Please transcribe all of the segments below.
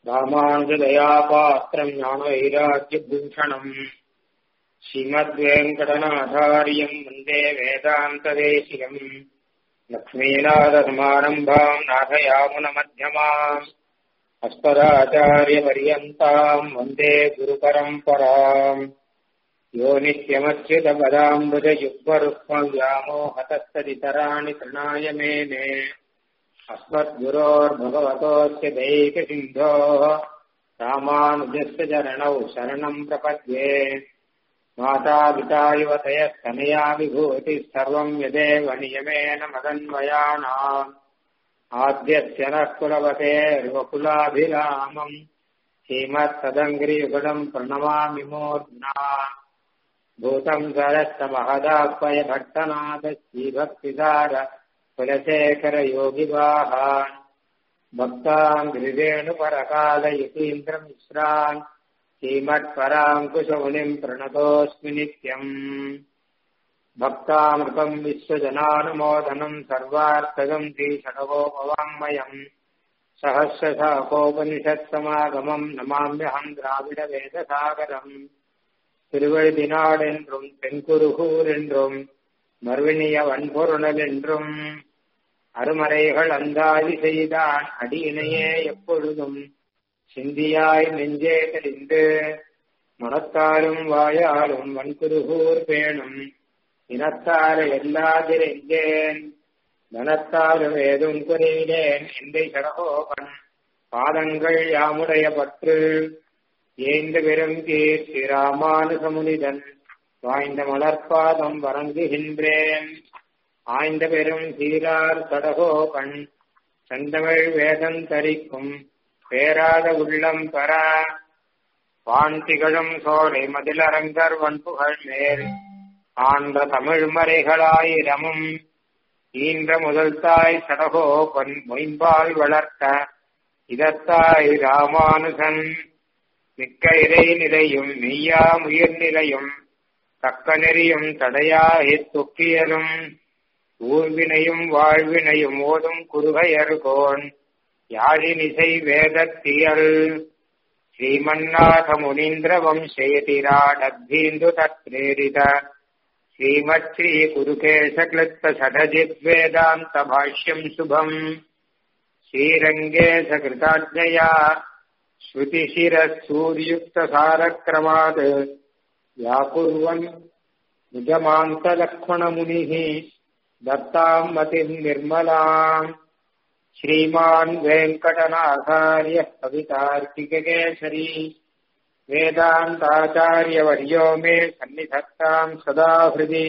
ராமானுஜதயாபாத்திரம் ஞானவைராக்கியபூஷணம் ஸ்ரீமத்வேங்கடநாதாரியம் வந்தே வேதாந்ததேசிகம் லக்ஷ்மீநாதசமாரம்பாம் நாகயாமுனமध्यமாம் अस्मदाचार्यपर्यन्ताम् वन्दे गुरुपरम्पराम् यो नित्यमच्युतपदाम्बुजयुग्मरुक्मव्यामोहतस्तदितराणि तृणाय मेने अस्मद्गुरोर्भगवतोऽस्य दैकसिन्धोः रामानुजस्य चरणौ शरणम् प्रपद्ये मातापिता युवतयस्तनया विभूतिः सर्वम् यदेव नियमेन मदन्वयानाम् आद्यस्य नः कुलवतेर्वकुलाभिरामम् श्रीमत्सदङ्ग्रियुगुणम् प्रणमामि मूर्ध्ना भूतम् सरस्य महदाह्वय भट्टनाथ श्रीभक्तिसार कुलशेखरयोगिवाहान् भक्ताम् गिरिरेणुपरकालयतीन्द्रमिश्रान् श्रीमत्पराङ्कुशमुनिम् प्रणतोऽस्मि नित्यम् भक्तामृतम् विश्वजनानुमोदनम् सर्वार्थगम् श्रीषडगोपवाङ्मयम् सहस्रशाकोपनिषत्समागमम् नमाम्यहम् द्राविडवेदसागरम् திருவழுதினாடென்றும் தென்குருகூர் என்றும் மறுவினிய வன்பொருணல் என்றும் அருமறைகள் அந்தாதி செய்தான் அடியினையே எப்பொழுதும் சிந்தியாய் நெஞ்சே தெளிந்து மனத்தாலும் வாயாலும் வன்குருகூர் பேணும் இனத்தார எல்லாதிரெஞ்சேன் தனத்தாலும் ஏதும் குறையிலேன் எந்தை சடகோபன் பாதங்கள் யாமுடைய பற்று ஏந்த பெரும் கீர்த்தி ராமானுசமுனிதன் வாய்ந்த மலர்பாதம் வணங்குகின்றேன் ஆய்ந்த பெரும் சீரார் சடகோபன் செந்தமிழ் வேதம் தரிக்கும் பேராத உள்ளம் பெற வான் திகழும் சோலை மதிலரங்கர் வன்புகழ் மேல் ஆன்ற தமிழ் மறைகளாயிரமும் ஈன்ற முதல் தாய் சடகோபன் மொயம்பால் வளர்த்த இதத்தாய் ராமானுசன் மிக்க இறை நிலையும் மெய்யா உயிர் நிலையும் தக்க நெறியும் தடையாகி தொக்கியலும் ஊர்வினையும் வாழ்வினையும் ஓதும் குறுகையர்கோன் யாழினிசை வேதத்தியல் श्रीमन्नाथ मुनीन्द्र वंशयतिराडब्धीन्दु तत्प्रेरित श्रीमच्छ्री कुरुकेशक्लृप्त षडजिद्वेदान्त भाष्यम् शुभम् श्रीरङ्गे सकृताज्ञया श्रुतिशिरः सूर्युक्तसारक्रमात् व्याकुर्वन् निजमान्तलक्ष्मणमुनिः दत्ताम् मतिम् निर्मलाम् श्रीमान् वेङ्कटनाथार्यः कवितार्किककेसरी वेदान्ताचार्यवर्यो मे सन्निधत्ताम् सदा हृदि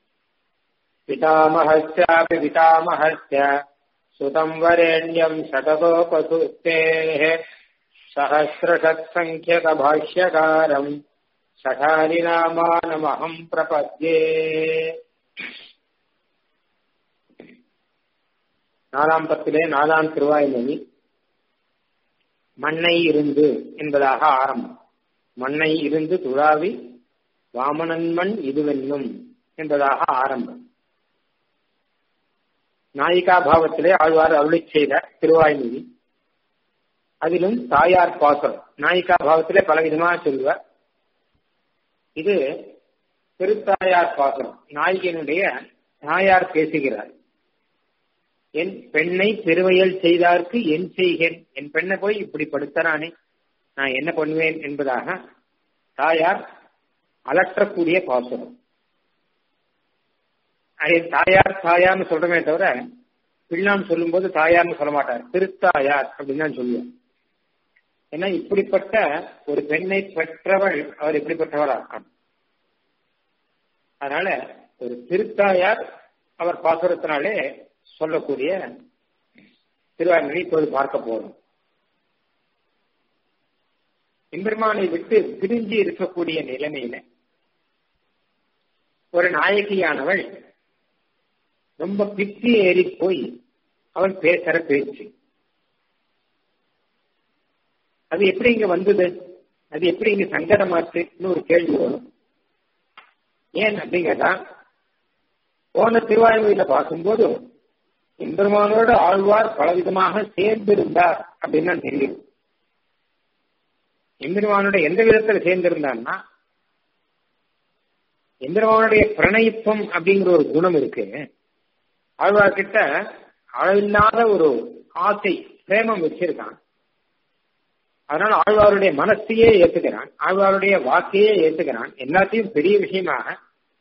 पितामहस्यापि पितामहस्य सुतम् वरेण्यम् शतकोपसूक्तेः सहस्रषत्सङ्ख्यकभाष्यकारम् सठारिनामानमहम् प्रपद्ये நாலாம் பத்திலே நாலாம் திருவாய்மொழி மண்ணை இருந்து என்பதாக ஆரம்பம் மண்ணை இருந்து துழாவி வாமனன் மண் இதுவென்னும் என்பதாக ஆரம்பம் நாயிகா பாவத்திலே ஆழ்வார் அருளி செய்த திருவாய்மொழி அதிலும் தாயார் பாசம் நாயிகா பாவத்திலே பல விதமாக சொல்லுவார் இது திருத்தாயார் பாசம் நாயிகனுடைய தாயார் பேசுகிறார் என் பெண்ணை பெருமையல் செய்தார்க்கு என் செய்கேன் என் பெண்ணை போய் இப்படி படுத்தறானே நான் என்ன பண்ணுவேன் என்பதாக தாயார் அலற்றக்கூடிய பாசுரம் அதே தாயார் தாயார்னு சொல்றமே தவிர பிள்ளான் சொல்லும்போது தாயார்னு சொல்ல மாட்டார் திருத்தாயார் அப்படின்னு தான் சொல்லுவார் ஏன்னா இப்படிப்பட்ட ஒரு பெண்ணை பெற்றவள் அவர் எப்படிப்பட்டவரா இருக்கான் அதனால ஒரு திருத்தாயார் அவர் பாசுரத்தினாலே சொல்லக்கூடிய திருவாரூரை இப்போது பார்க்க போறோம் எம்பெருமானை விட்டு பிரிஞ்சு இருக்கக்கூடிய நிலைமையில ஒரு நாயகியானவள் ரொம்ப பித்தி ஏறி போய் அவள் பேசுற பேச்சு அது எப்படி இங்க வந்தது அது எப்படி இங்க சங்கடமாச்சுன்னு ஒரு கேள்வி வரும் ஏன் அப்படிங்கட்டா போன திருவாயுமையில பார்க்கும்போது எம்பெருமானோட ஆழ்வார் பலவிதமாக சேர்ந்திருந்தார் அப்படின்னு தான் தெரியும் எம்பெருமானுடைய எந்த விதத்துல சேர்ந்திருந்தான்னா எம்பெருமானுடைய பிரணயித்துவம் அப்படிங்கிற ஒரு குணம் இருக்கு ஆழ்வார்கிட்ட அளவில்லாத ஒரு ஆசை பிரேமம் வச்சிருக்கான் அதனால ஆழ்வாருடைய மனசையே ஏத்துக்கிறான் ஆழ்வாருடைய வாக்கையே ஏத்துக்கிறான் எல்லாத்தையும் பெரிய விஷயமாக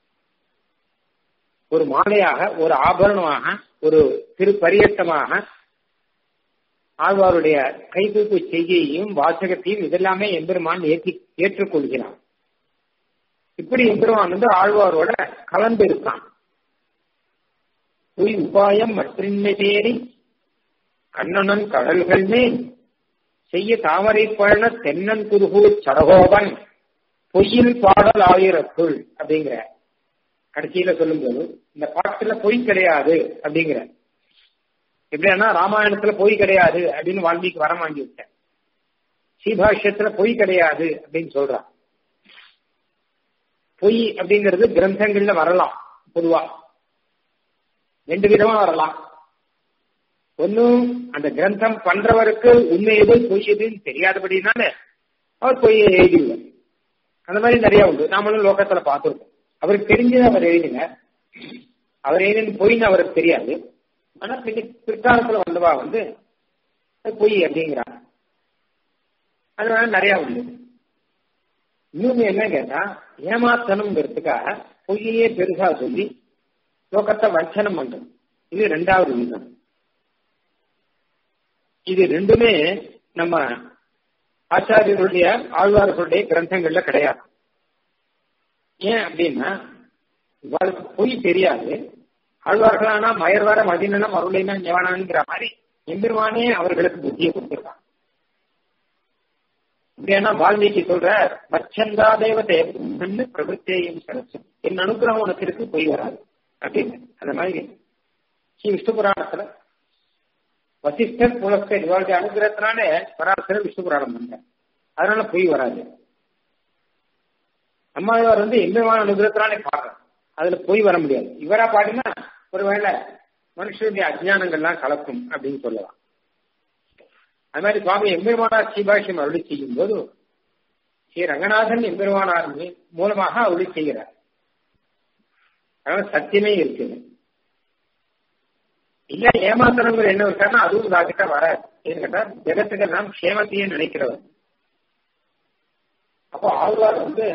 ஒரு மாலையாக ஒரு ஆபரணமாக ஒரு திருப்பரியட்டமாக ஆழ்வாருடைய கைகூப்பு செய்கையையும் வாசகத்தையும் இதெல்லாமே எம்பெருமான் ஏற்றி ஏற்றுக்கொள்கிறான் இப்படி எம்பெருமான் வந்து ஆழ்வாரோட கலந்து இருக்கான் பொய் உபாயம் மற்றின்மை தேடி கண்ணனன் கடல்கள் மேல் செய்ய தாமரை பழன தென்னன் குருகு சடகோபன் பொய்யில் பாடல் ஆயிரத்துள் அப்படிங்கிற கடைசியில சொல்லும்போது இந்த பாட்டுல பொய் கிடையாது அப்படிங்கிற எப்படின்னா ராமாயணத்துல பொய் கிடையாது அப்படின்னு வால்மீகி வரம் வாங்கி விட்டேன் ஸ்ரீபாஷ்யத்துல பொய் கிடையாது அப்படின்னு சொல்றான் பொய் அப்படிங்கிறது கிரந்தங்கள்ல வரலாம் பொதுவா ரெண்டு விதமா வரலாம் ஒன்னும் அந்த கிரந்தம் பண்றவருக்கு உண்மை எது பொய் எதுன்னு தெரியாதபடினால அவர் பொய்யை எழுதிடுவார் அந்த மாதிரி நிறைய உண்டு நாமளும் லோகத்துல பார்த்துருக்கோம் அவருக்கு தெரிஞ்சது அவர் எழுதின அவர் எழுதின பொய்ன்னு அவருக்கு தெரியாது ஆனா பின்ன பிற்காலத்துல வந்தவா வந்து பொய் அப்படிங்கிறாங்க அதனால நிறைய உண்டு இன்னொன்னு என்ன கேட்டா ஏமாத்தணுங்கிறதுக்காக பொய்யே பெருசா சொல்லி லோகத்தை வஞ்சனம் பண்றது இது ரெண்டாவது விதம் இது ரெண்டுமே நம்ம ஆச்சாரியர்களுடைய ஆழ்வார்களுடைய கிரந்தங்கள்ல கிடையாது ஏன் அப்படின்னா இவளுக்கு பொய் தெரியாது ஆழ்வார்களானா மயர்வர மதினா மருளைனா ஞானாங்கிற மாதிரி எம்பெருமானே அவர்களுக்கு புத்தியை கொடுத்திருக்கான் ஏன்னா வால்மீகி சொல்ற மச்சந்தா தேவதே பிரபுத்தேயும் சரசம் என் அனுகிரகம் உனக்கு இருக்கு பொய் வராது அப்படின்னு அந்த மாதிரி ஸ்ரீ விஷ்ணு புராணத்துல வசிஷ்டர் புலஸ்கர் இவருடைய அனுகிரகத்தினால பராசர விஷ்ணு புராணம் பண்ணார் அதனால பொய் வராது அம்மாவார் வந்து எம்பெருமான அனுகிரகத்தினாலே பாடுறார் அதுல பொய் வர முடியாது இவரா பாடினா ஒருவேளை மனுஷனுடைய அஜ்ஞானங்கள்லாம் கலக்கும் அப்படின்னு சொல்லலாம் அது மாதிரி சுவாமி எம்பெருமானார் ஸ்ரீபாஷ்யம் அருளி செய்யும் போது ஸ்ரீ ரங்கநாதன் எம்பெருமானார் மூலமாக அருளி செய்கிறார் அதனால சத்தியமே இருக்குது இல்ல ஏமாத்தனங்கள் என்ன இருக்காருன்னா அதுவும் உதாகிட்ட வராது ஏன்னு கேட்டா ஜெகத்துக்கு நாம் க்ஷேமத்தையே நினைக்கிறவர் அப்போ ஆழ்வார் வந்து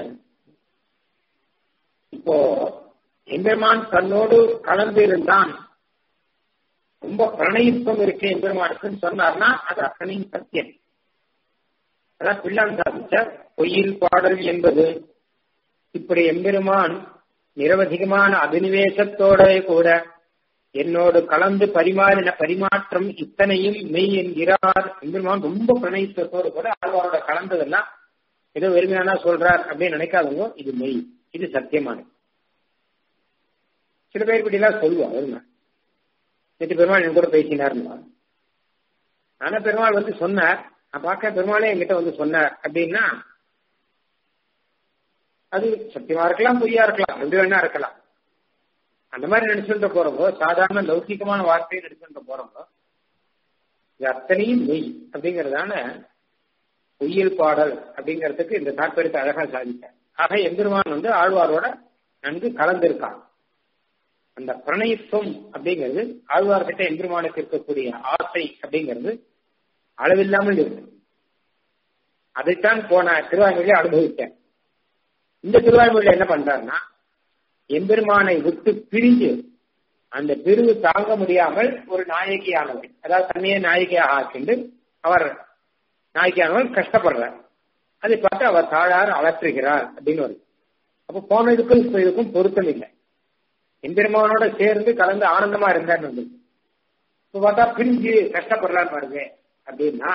இப்போ எம்பெருமான் தன்னோடு கலந்து இருந்தான் ரொம்ப பிரணயித்துவம் இருக்கு எம்பெருமானுக்குன்னு சொன்னார்னா அது அத்தனையும் சத்தியம் அதான் பிள்ளான் சாதிச்ச பொய்யில் பாடல் என்பது இப்படி எம்பெருமான் நிரவதிகமான அபினிவேசத்தோட கூட என்னோடு கலந்து பரிமாறின பரிமாற்றம் இத்தனையும் மெய் என்கிறார் எம்பெருமான் ரொம்ப பிரணயித்தத்தோடு கூட ஆழ்வாரோட கலந்ததெல்லாம் ஏதோ வெறுமையானா சொல்றார் அப்படின்னு நினைக்காதவங்க இது மெய் இது சத்தியமானது சில பேர் இப்படி எல்லாம் சொல்லுவா வருமா நேற்று பெருமாள் என் கூட பேசினார்னா ஆனா பெருமாள் வந்து சொன்னார் நான் பார்க்க பெருமாளே என்கிட்ட வந்து சொன்னார் அப்படின்னா அது சத்தியமா இருக்கலாம் பொய்யா இருக்கலாம் ரெண்டு வேணா இருக்கலாம் அந்த மாதிரி நினைச்சுட்டு போறப்போ சாதாரண லௌகிகமான வார்த்தையை நினைச்சுட்டு போறப்போ இது அத்தனையும் மெய் அப்படிங்கறதான பொய்யல் பாடல் அப்படிங்கிறதுக்கு இந்த தாற்பயத்தை அழகா சாதித்தார் ஆக எம்பெருமான் வந்து ஆழ்வாரோட நன்கு கலந்திருக்கான் அந்த பிரணயத்துவம் அப்படிங்கிறது ஆழ்வார்கிட்ட எம்பெருமானுக்கு இருக்கக்கூடிய ஆசை அப்படிங்கிறது அளவில்லாமல் இருக்கு அதைத்தான் போன திருவாய்மொழியை அனுபவித்தேன் இந்த திருவாய்மொழியில என்ன பண்றாருன்னா எம்பெருமானை விட்டு பிரிஞ்சு அந்த பிரிவு தாங்க முடியாமல் ஒரு நாயகியானவர் அதாவது தன்னையே நாயகியாக ஆக்கிண்டு அவர் நாயகியானவர் கஷ்டப்படுறார் அதை பார்த்து அவர் தாழார் அலற்றுகிறார் அப்படின்னு வருது அப்போ போன இதுக்கும் இப்ப இதுக்கும் பொருத்தம் இல்லை எம்பெருமானோட சேர்ந்து கலந்து ஆனந்தமா இருந்தார் வந்து இப்ப பார்த்தா பிரிஞ்சு கஷ்டப்படுறாரு பாருங்க அப்படின்னா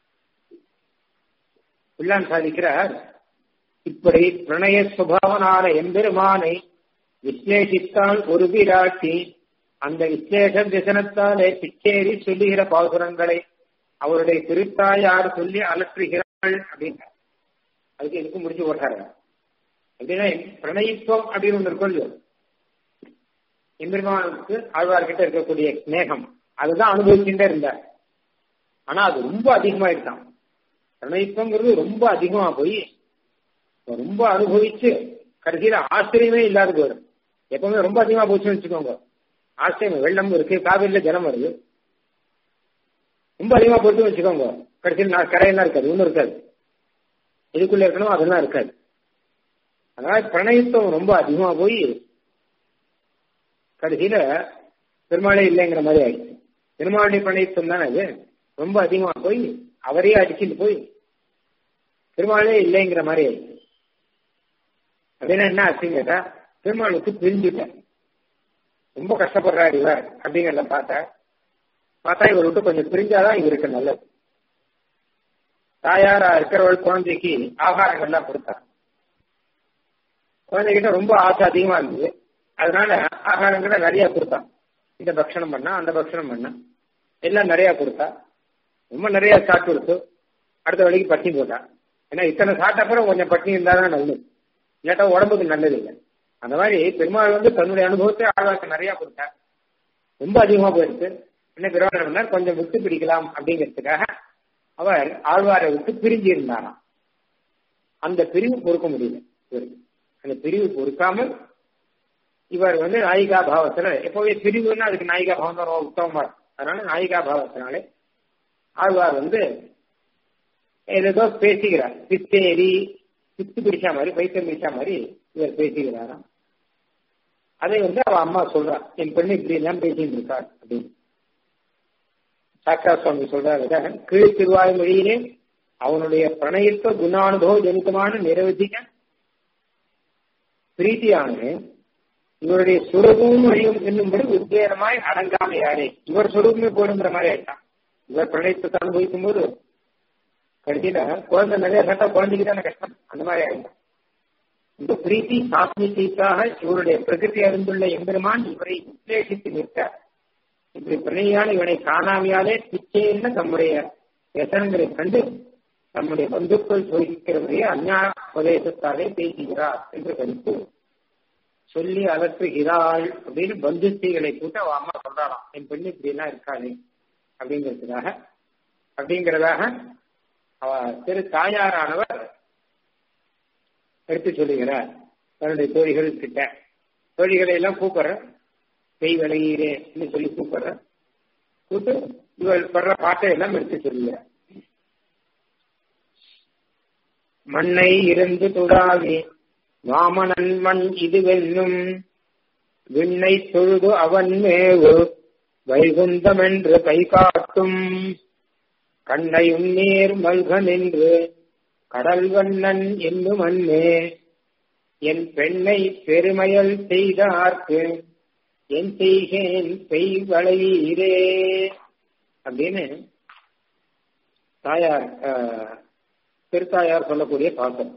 பிள்ளான் சாதிக்கிறார் இப்படி பிரணய சுபாவனான எம்பெருமானை விஸ்லேஷித்தான் ஒரு விராட்டி அந்த விஸ்லேஷ திசனத்தாலே பிச்சேரி சொல்லுகிற பாசுரங்களை அவருடைய திருத்தாயார் சொல்லி அலற்றுகிறாள் அப்படின்னா அதுக்கு எதுக்கு முடிச்சு போட்டாரு அப்படின்னா பிரணயித்துவம் அப்படின்னு ஒன்று இருக்கும் இல்லையோ எம்பெருமானுக்கு ஆழ்வார்கிட்ட இருக்கக்கூடிய ஸ்நேகம் அதுதான் அனுபவிச்சுட்டே இருந்தார் ஆனா அது ரொம்ப அதிகமாயிட்டான் பிரணயித்தங்கிறது ரொம்ப அதிகமா போய் ரொம்ப அனுபவிச்சு கடைசியில ஆச்சரியமே இல்லாத போயிடும் எப்பவுமே ரொம்ப அதிகமா போச்சுன்னு வச்சுக்கோங்க ஆச்சரியம் வெள்ளம் இருக்கு காவிரியில ஜலம் வருது ரொம்ப அதிகமா போச்சுன்னு வச்சுக்கோங்க கடைசியில் நான் கரையெல்லாம் இருக்காது ஒன்றும் இருக்காது இதுக்குள்ள இருக்கணும் அதெல்லாம் இருக்காது அதனால பிரணயத்துவம் ரொம்ப அதிகமா போய் கடைசியில பெருமாளே இல்லைங்கிற மாதிரி ஆயிடுச்சு பெருமாளுடைய பிரணயத்துவம் தானே அது ரொம்ப அதிகமா போய் அவரையே அடிச்சுட்டு போய் பெருமாளே இல்லைங்கிற மாதிரி ஆயிடுச்சு அப்படின்னா என்ன ஆச்சுன்னு கேட்டா பெருமாளுக்கு பிரிஞ்சுட்டேன் ரொம்ப கஷ்டப்படுறாரு இவர் அப்படிங்கிறத பார்த்தா பார்த்தா இவர் விட்டு கொஞ்சம் பிரிஞ்சாதான் இவருக்கு நல்லது தாயாரா இருக்கிறவள் குழந்தைக்கு ஆகாரங்கள்லாம் கொடுத்தார் குழந்தைகிட்ட ரொம்ப ஆசை அதிகமா இருந்தது அதனால ஆகாரங்களை நிறைய கொடுத்தான் இந்த பக்ஷணம் பண்ணா அந்த பக்ஷணம் பண்ணா எல்லாம் நிறைய கொடுத்தா ரொம்ப நிறைய சாப்பிட்டு கொடுத்து அடுத்த வழிக்கு பட்டினி போட்டா ஏன்னா இத்தனை சாப்பிட்ட அப்புறம் கொஞ்சம் பட்டினி இருந்தாதான் நல்லது இல்லாட்டா உடம்புக்கு நல்லது இல்லை அந்த மாதிரி பெருமாள் வந்து தன்னுடைய அனுபவத்தை ஆழ்வாருக்கு நிறைய கொடுத்தார் ரொம்ப அதிகமா போயிருக்கு என்ன பெருமாள் பண்ணார் கொஞ்சம் விட்டு பிடிக்கலாம் அப்படிங்கிறதுக்காக அவர் ஆழ்வாரை விட்டு பிரிஞ்சு இருந்தாராம் அந்த பிரிவு பொறுக்க முடியல இவருக்கு அந்த பிரிவு பொறுக்காமல் இவர் வந்து நாயிகா பாவத்துல எப்பவுமே பிரிவுன்னா அதுக்கு நாயிகா பாவம் தான் ரொம்ப உத்தமமா இருக்கும் அதனால நாயிகா பாவத்தினாலே ஆழ்வார் வந்து ஏதோ பேசுகிறார் பித்தேரி பித்து பிடிச்சா மாதிரி பைத்தியம் பிடிச்சா மாதிரி இவர் பேசுகிறாராம் அதை வந்து அவ அம்மா சொல்றா என் பெண்ணு இப்படி எல்லாம் பேசிட்டு இருக்கார் அப்படின்னு சாக்கா சுவாமி சொல்றாரு கீழ் திருவாய் மொழியிலே அவனுடைய பிரணயத்த குணானுபவ ஜனிதமான நிரவதிக பிரீத்தியானது இவருடைய சுரூபமும் வழியும் என்னும்படி உத்வேகமாய் அடங்காமையாரே இவர் சுரூபமே போடுங்கிற மாதிரி ஆயிட்டான் இவர் பிரணயத்தை அனுபவிக்கும் போது கடைசியில குழந்தை நிறைய சட்டா குழந்தைக்கு தானே கஷ்டம் அந்த மாதிரி ஆயிட்டான் இந்த பிரீத்தி சாத்மிக்காக இவருடைய பிரகிருதி அறிந்துள்ள எம்பெருமான் இவரை உத்வேசித்து நிற்க இப்படி பிணையான இவனை காணாமையாலே பிச்சைன்னு தம்முடைய व्यसனங்களை கண்டு நம்முடைய பந்துக்கள் சோதிக்கிறவரையே அஞ்ஞான உபதேசத்தாலே பேசுகிறார் என்று கருத்து சொல்லி அலற்றுகிறாள் அப்படின்னு பந்துஸ்திகளை கூட்ட அவ அம்மா சொல்றாளாம் என் பெண்ணு இப்படி எல்லாம் இருக்காளே அப்படிங்கிறதுக்காக அப்படிங்கிறதாக அவ திரு தாயாரானவர் எடுத்து சொல்லுகிறார் தன்னுடைய தோழிகள் கிட்ட தோழிகளை எல்லாம் கூப்பிடுற பெய் விளையீரே சொல்லி கூப்பிடுற கூப்பிட்டு இவள் படுற பாட்டை எல்லாம் எடுத்து சொல்லுகிறார் மண்ணை இருந்து துடாவி வாமனன் மண் இதுவென்னும் விண்ணை தொழுது அவன் மேவு வைகுந்தமென்று கை காட்டும் கண்ணையும் நீர் மல்க நின்று கடல் வண்ணன் என்னும் அன்னே என் பெண்ணை பெருமையல் செய்தார்க்கு என் செய்கேன் பெய் வளையீரே அப்படின்னு தாயார் திருத்தாயார் சொல்லக்கூடிய பாசம்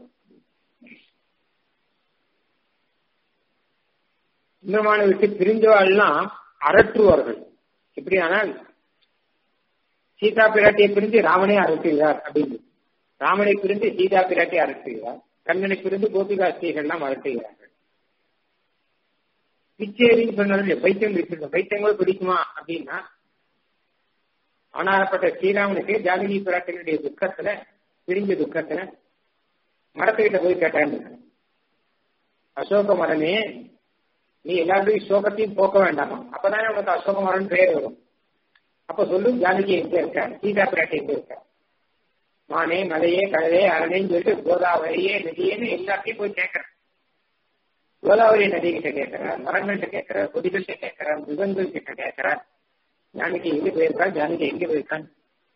சுந்தரமான விட்டு பிரிஞ்சவாள்லாம் அரற்றுவார்கள் எப்படி ஆனால் சீதா பிராட்டியை பிரிஞ்சு ராமனே அரட்டுகிறார் அப்படின்னு ராமனை பிரிந்து சீதா பிராட்டி அரட்டுகிறார் கண்ணனை பிரிந்து கோபிகா ஸ்ரீகள்லாம் அரட்டுகிறார்கள் பிச்சேரின்னு சொன்னாலும் பைத்தியம் பிடிச்சிருக்க பைத்தியம் கூட பிடிக்குமா அப்படின்னா ஆனாரப்பட்ட ஸ்ரீராமனுக்கு ஜானகி பிராட்டினுடைய துக்கத்துல பிரிஞ்ச துக்கத்துல மரத்துக்கிட்ட போய் கேட்டான்னு அசோக மரமே நீ எல்லாருடைய சோகத்தையும் போக்க வேண்டாமா அப்பதானே உனக்கு அசோக மரம் பெயர் வரும் அப்ப சொல்லு ஜானகி எங்க இருக்க சீதா பிராட்டி எங்க இருக்க மானே மலையே கடலே அரணேன்னு சொல்லிட்டு கோதாவரியே நதியேன்னு எல்லாத்தையும் போய் கேட்கறேன் கோதாவரி நதி கிட்ட கேட்கிறார் மரங்கள்கிட்ட கேட்கிறார் கொடிகள்கிட்ட கேட்கிறார் மிருகங்கள் கிட்ட கேட்கிறார் ஜானகி எங்க போயிருக்கா ஜானகி எங்க போயிருக்கான்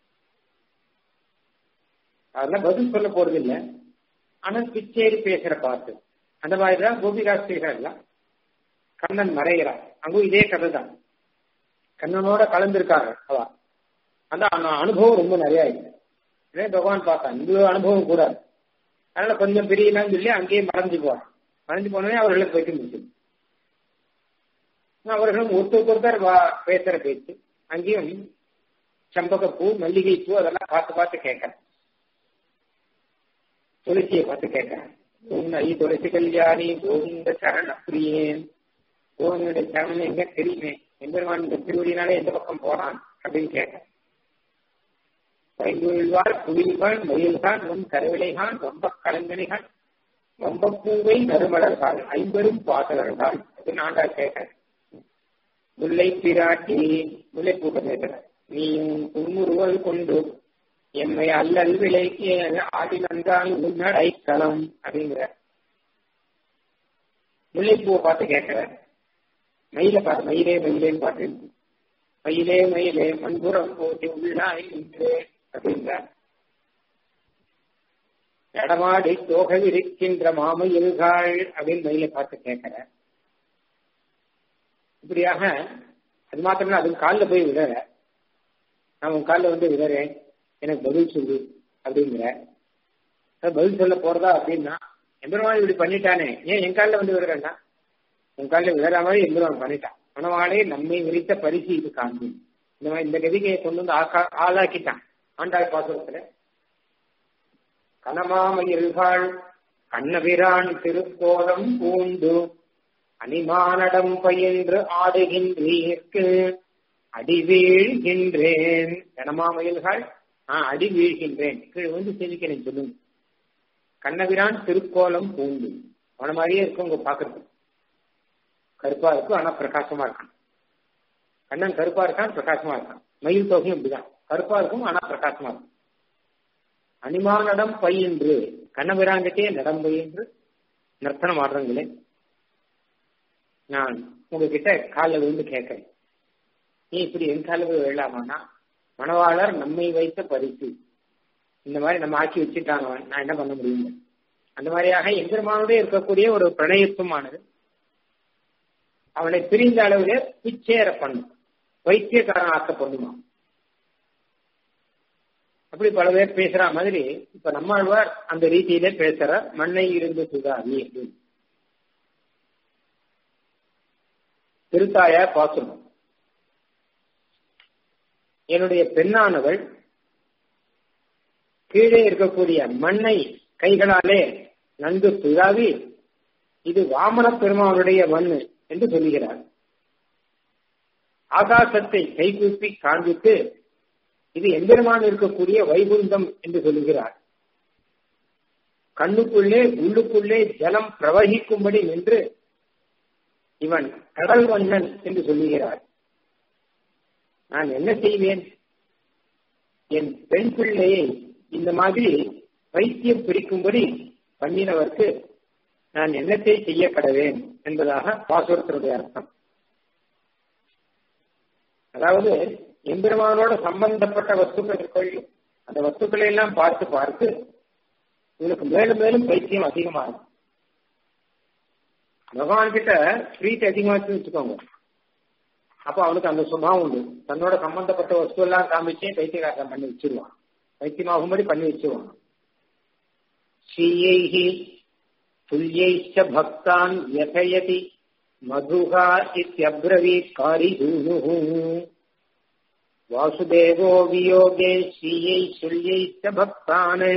அதெல்லாம் பதில் சொல்ல போறது இல்ல ஆனா பிச்சேரி பேசுற பாட்டு அந்த மாதிரிதான் கோபிகா ஸ்ரீகர்லாம் கண்ணன் மறைகிறார் அங்கும் இதே கதை தான் கண்ணனோட கலந்திருக்காங்க அவ அந்த அனுபவம் ரொம்ப நிறைய இருக்கு இதே பகவான் பார்த்தான் இந்த அனுபவம் கூடாது அதனால கொஞ்சம் பிரியலாம்னு சொல்லி அங்கேயே மறைஞ்சு போறான் மறைஞ்சு போனோடனே அவர்களுக்கு வைக்க முடியும் அவர்களும் ஒருத்தருக்கு ஒருத்தர் பேசுற பேச்சு அங்கேயும் சம்பகப்பூ மல்லிகை பூ அதெல்லாம் பார்த்து பார்த்து கேட்கறேன் துளசியை பார்த்து கேட்கறேன் உன்னை துளசி கல்யாணி கோவிந்த சரண பிரியேன் கோவிந்தனுடைய சரணம் எங்க தெரியுமே எம்பெருமான் இந்த திருவடினாலே எந்த பக்கம் போறான் அப்படின்னு கேட்டேன் பைங்குழ்வார் குடில்கள் மயில்கான் உன் கருவிலைகான் ரொம்ப கலங்கனிகான் ரொம்ப பூவை நறுமலர்கள் ஐம்பெரும் பாசலர்கள் அப்படின்னு ஆண்டாள் கேட்கிறேன் முல்லை பிராட்டி முல்லை பூட்ட கேட்கிறேன் நீயும் புன்முறுவல் கொண்டு எம்மை அல்லல் விலைக்கு ஆடி நன்றால் உன்னடைக்கலம் அப்படிங்கிற முல்லைப்பூவை பார்த்து கேட்கிறேன் மயிலை பார்த்து மயிலே மயிலேன்னு பார்த்து மயிலே மயிலே மண்புறம் போட்டு உள்ளாய் நின்று அப்படிங்கிற நடமாடி தோகை இருக்கின்ற மாமயில்கள் அப்படின்னு மயிலை பார்த்து கேட்கிறேன் இப்படியாக அது மாத்திரம் அது காலில் போய் விடுற நான் உன் காலில் வந்து விடுறேன் எனக்கு பதில் சொல்லு அப்படிங்கிற பதில் சொல்ல போறதா அப்படின்னா எம்பெருமான் இப்படி பண்ணிட்டானே ஏன் என் காலில் வந்து விடுறேன்னா உன் காலில் விழுற மாதிரி எம்பெருமான் பண்ணிட்டான் மனவாளே நம்மை விரித்த பரிசு இது காண்பி இந்த மாதிரி இந்த கதிகையை கொண்டு வந்து ஆக்கா ஆளாக்கிட்டான் ஆண்டாள் பாசுரத்துல கனமாமயில்காள் கண்ணபிரான் திருக்கோலம் பூண்டு அனிமானடம் பயின்று ஆடுகின்றீர்க்கு அடி வீழ்கின்றேன் கனமாமயில்கள் ஆஹ் அடி வீழ்கின்றேன் கீழ் வந்து சேவிக்கிறேன் சொல்லுங்க கண்ணபிரான் திருக்கோலம் பூண்டு அவன மாதிரியே இருக்கும் உங்க பாக்குறது கருப்பா இருக்கும் ஆனா பிரகாசமா இருக்கான் கண்ணன் கருப்பா இருக்கான் பிரகாசமா இருக்கான் மயில் தொகையும் இப்படிதான் கருப்பா இருக்கும் ஆனா பிரகாசமா இருக்கும் அனிமானடம் பயின்று கண்ணபிரான்கிட்டே நடம் பயின்று நர்த்தனம் ஆடுறங்களே நான் உங்ககிட்ட காலில் விழுந்து கேட்கிறேன் நீ இப்படி என் காலில் போய் விழலாமான்னா மணவாளர் நம்மை வைத்த பரிசு இந்த மாதிரி நம்ம ஆக்கி வச்சுட்டாங்க நான் என்ன பண்ண முடியும் அந்த மாதிரியாக எம்பெருமானோட இருக்கக்கூடிய ஒரு பிரணயத்துவமானது அவனை பிரிந்த அளவிலே பிச்சேர பண்ணும் வைத்தியக்காரன் ஆக்க பண்ணுமா அப்படி பல பேர் பேசுற மாதிரி இப்ப நம்மாழ்வார் அந்த ரீதியில பேசுற மண்ணை இருந்து சுதாவி அப்படின்னு திருத்தாயார் பாசுரம் என்னுடைய பெண்ணானவள் கீழே இருக்கக்கூடிய மண்ணை கைகளாலே நன்கு துழாவி இது வாமன பெருமானுடைய மண் என்று சொல்லுகிறார் ஆகாசத்தை கைகூப்பி காண்பித்து இது எம்பெருமான் இருக்கக்கூடிய வைகுந்தம் என்று சொல்லுகிறார் கண்ணுக்குள்ளே உள்ளுக்குள்ளே ஜலம் பிரவகிக்கும்படி நின்று இவன் கடல் வண்ணன் என்று சொல்லுகிறார் நான் என்ன செய்வேன் என் பெண் பிள்ளையை இந்த மாதிரி வைத்தியம் பிரிக்கும்படி பண்ணினவர்க்கு நான் என்னத்தை செய்ய கடவேன் என்பதாக பாசுரத்தினுடைய அர்த்தம் அதாவது எம்பெருமானோட சம்பந்தப்பட்ட வஸ்துக்கள் கொள்ளும் அந்த வஸ்துக்களை எல்லாம் பார்த்து பார்த்து இவனுக்கு மேலும் மேலும் பைத்தியம் அதிகமாகும் பகவான் கிட்ட பிரீத்தி அதிகமாச்சு வச்சுக்கோங்க அப்போ அவனுக்கு அந்த சுபாவம் உண்டு தன்னோட சம்பந்தப்பட்ட வஸ்து எல்லாம் காமிச்சே பைத்தியகாரம் பண்ணி வச்சிருவான் பைத்தியமாகும்படி பண்ணி வச்சிருவான் ஸ்ரீயைஹி துல்யைச்ச பக்தான் யசயதி மதுகா இத்தியப்ரவீத் காரிதூனுஹு வாசுதேவோ வியோகே ஸ்ரீயை சுல்யைச்ச பக்தானே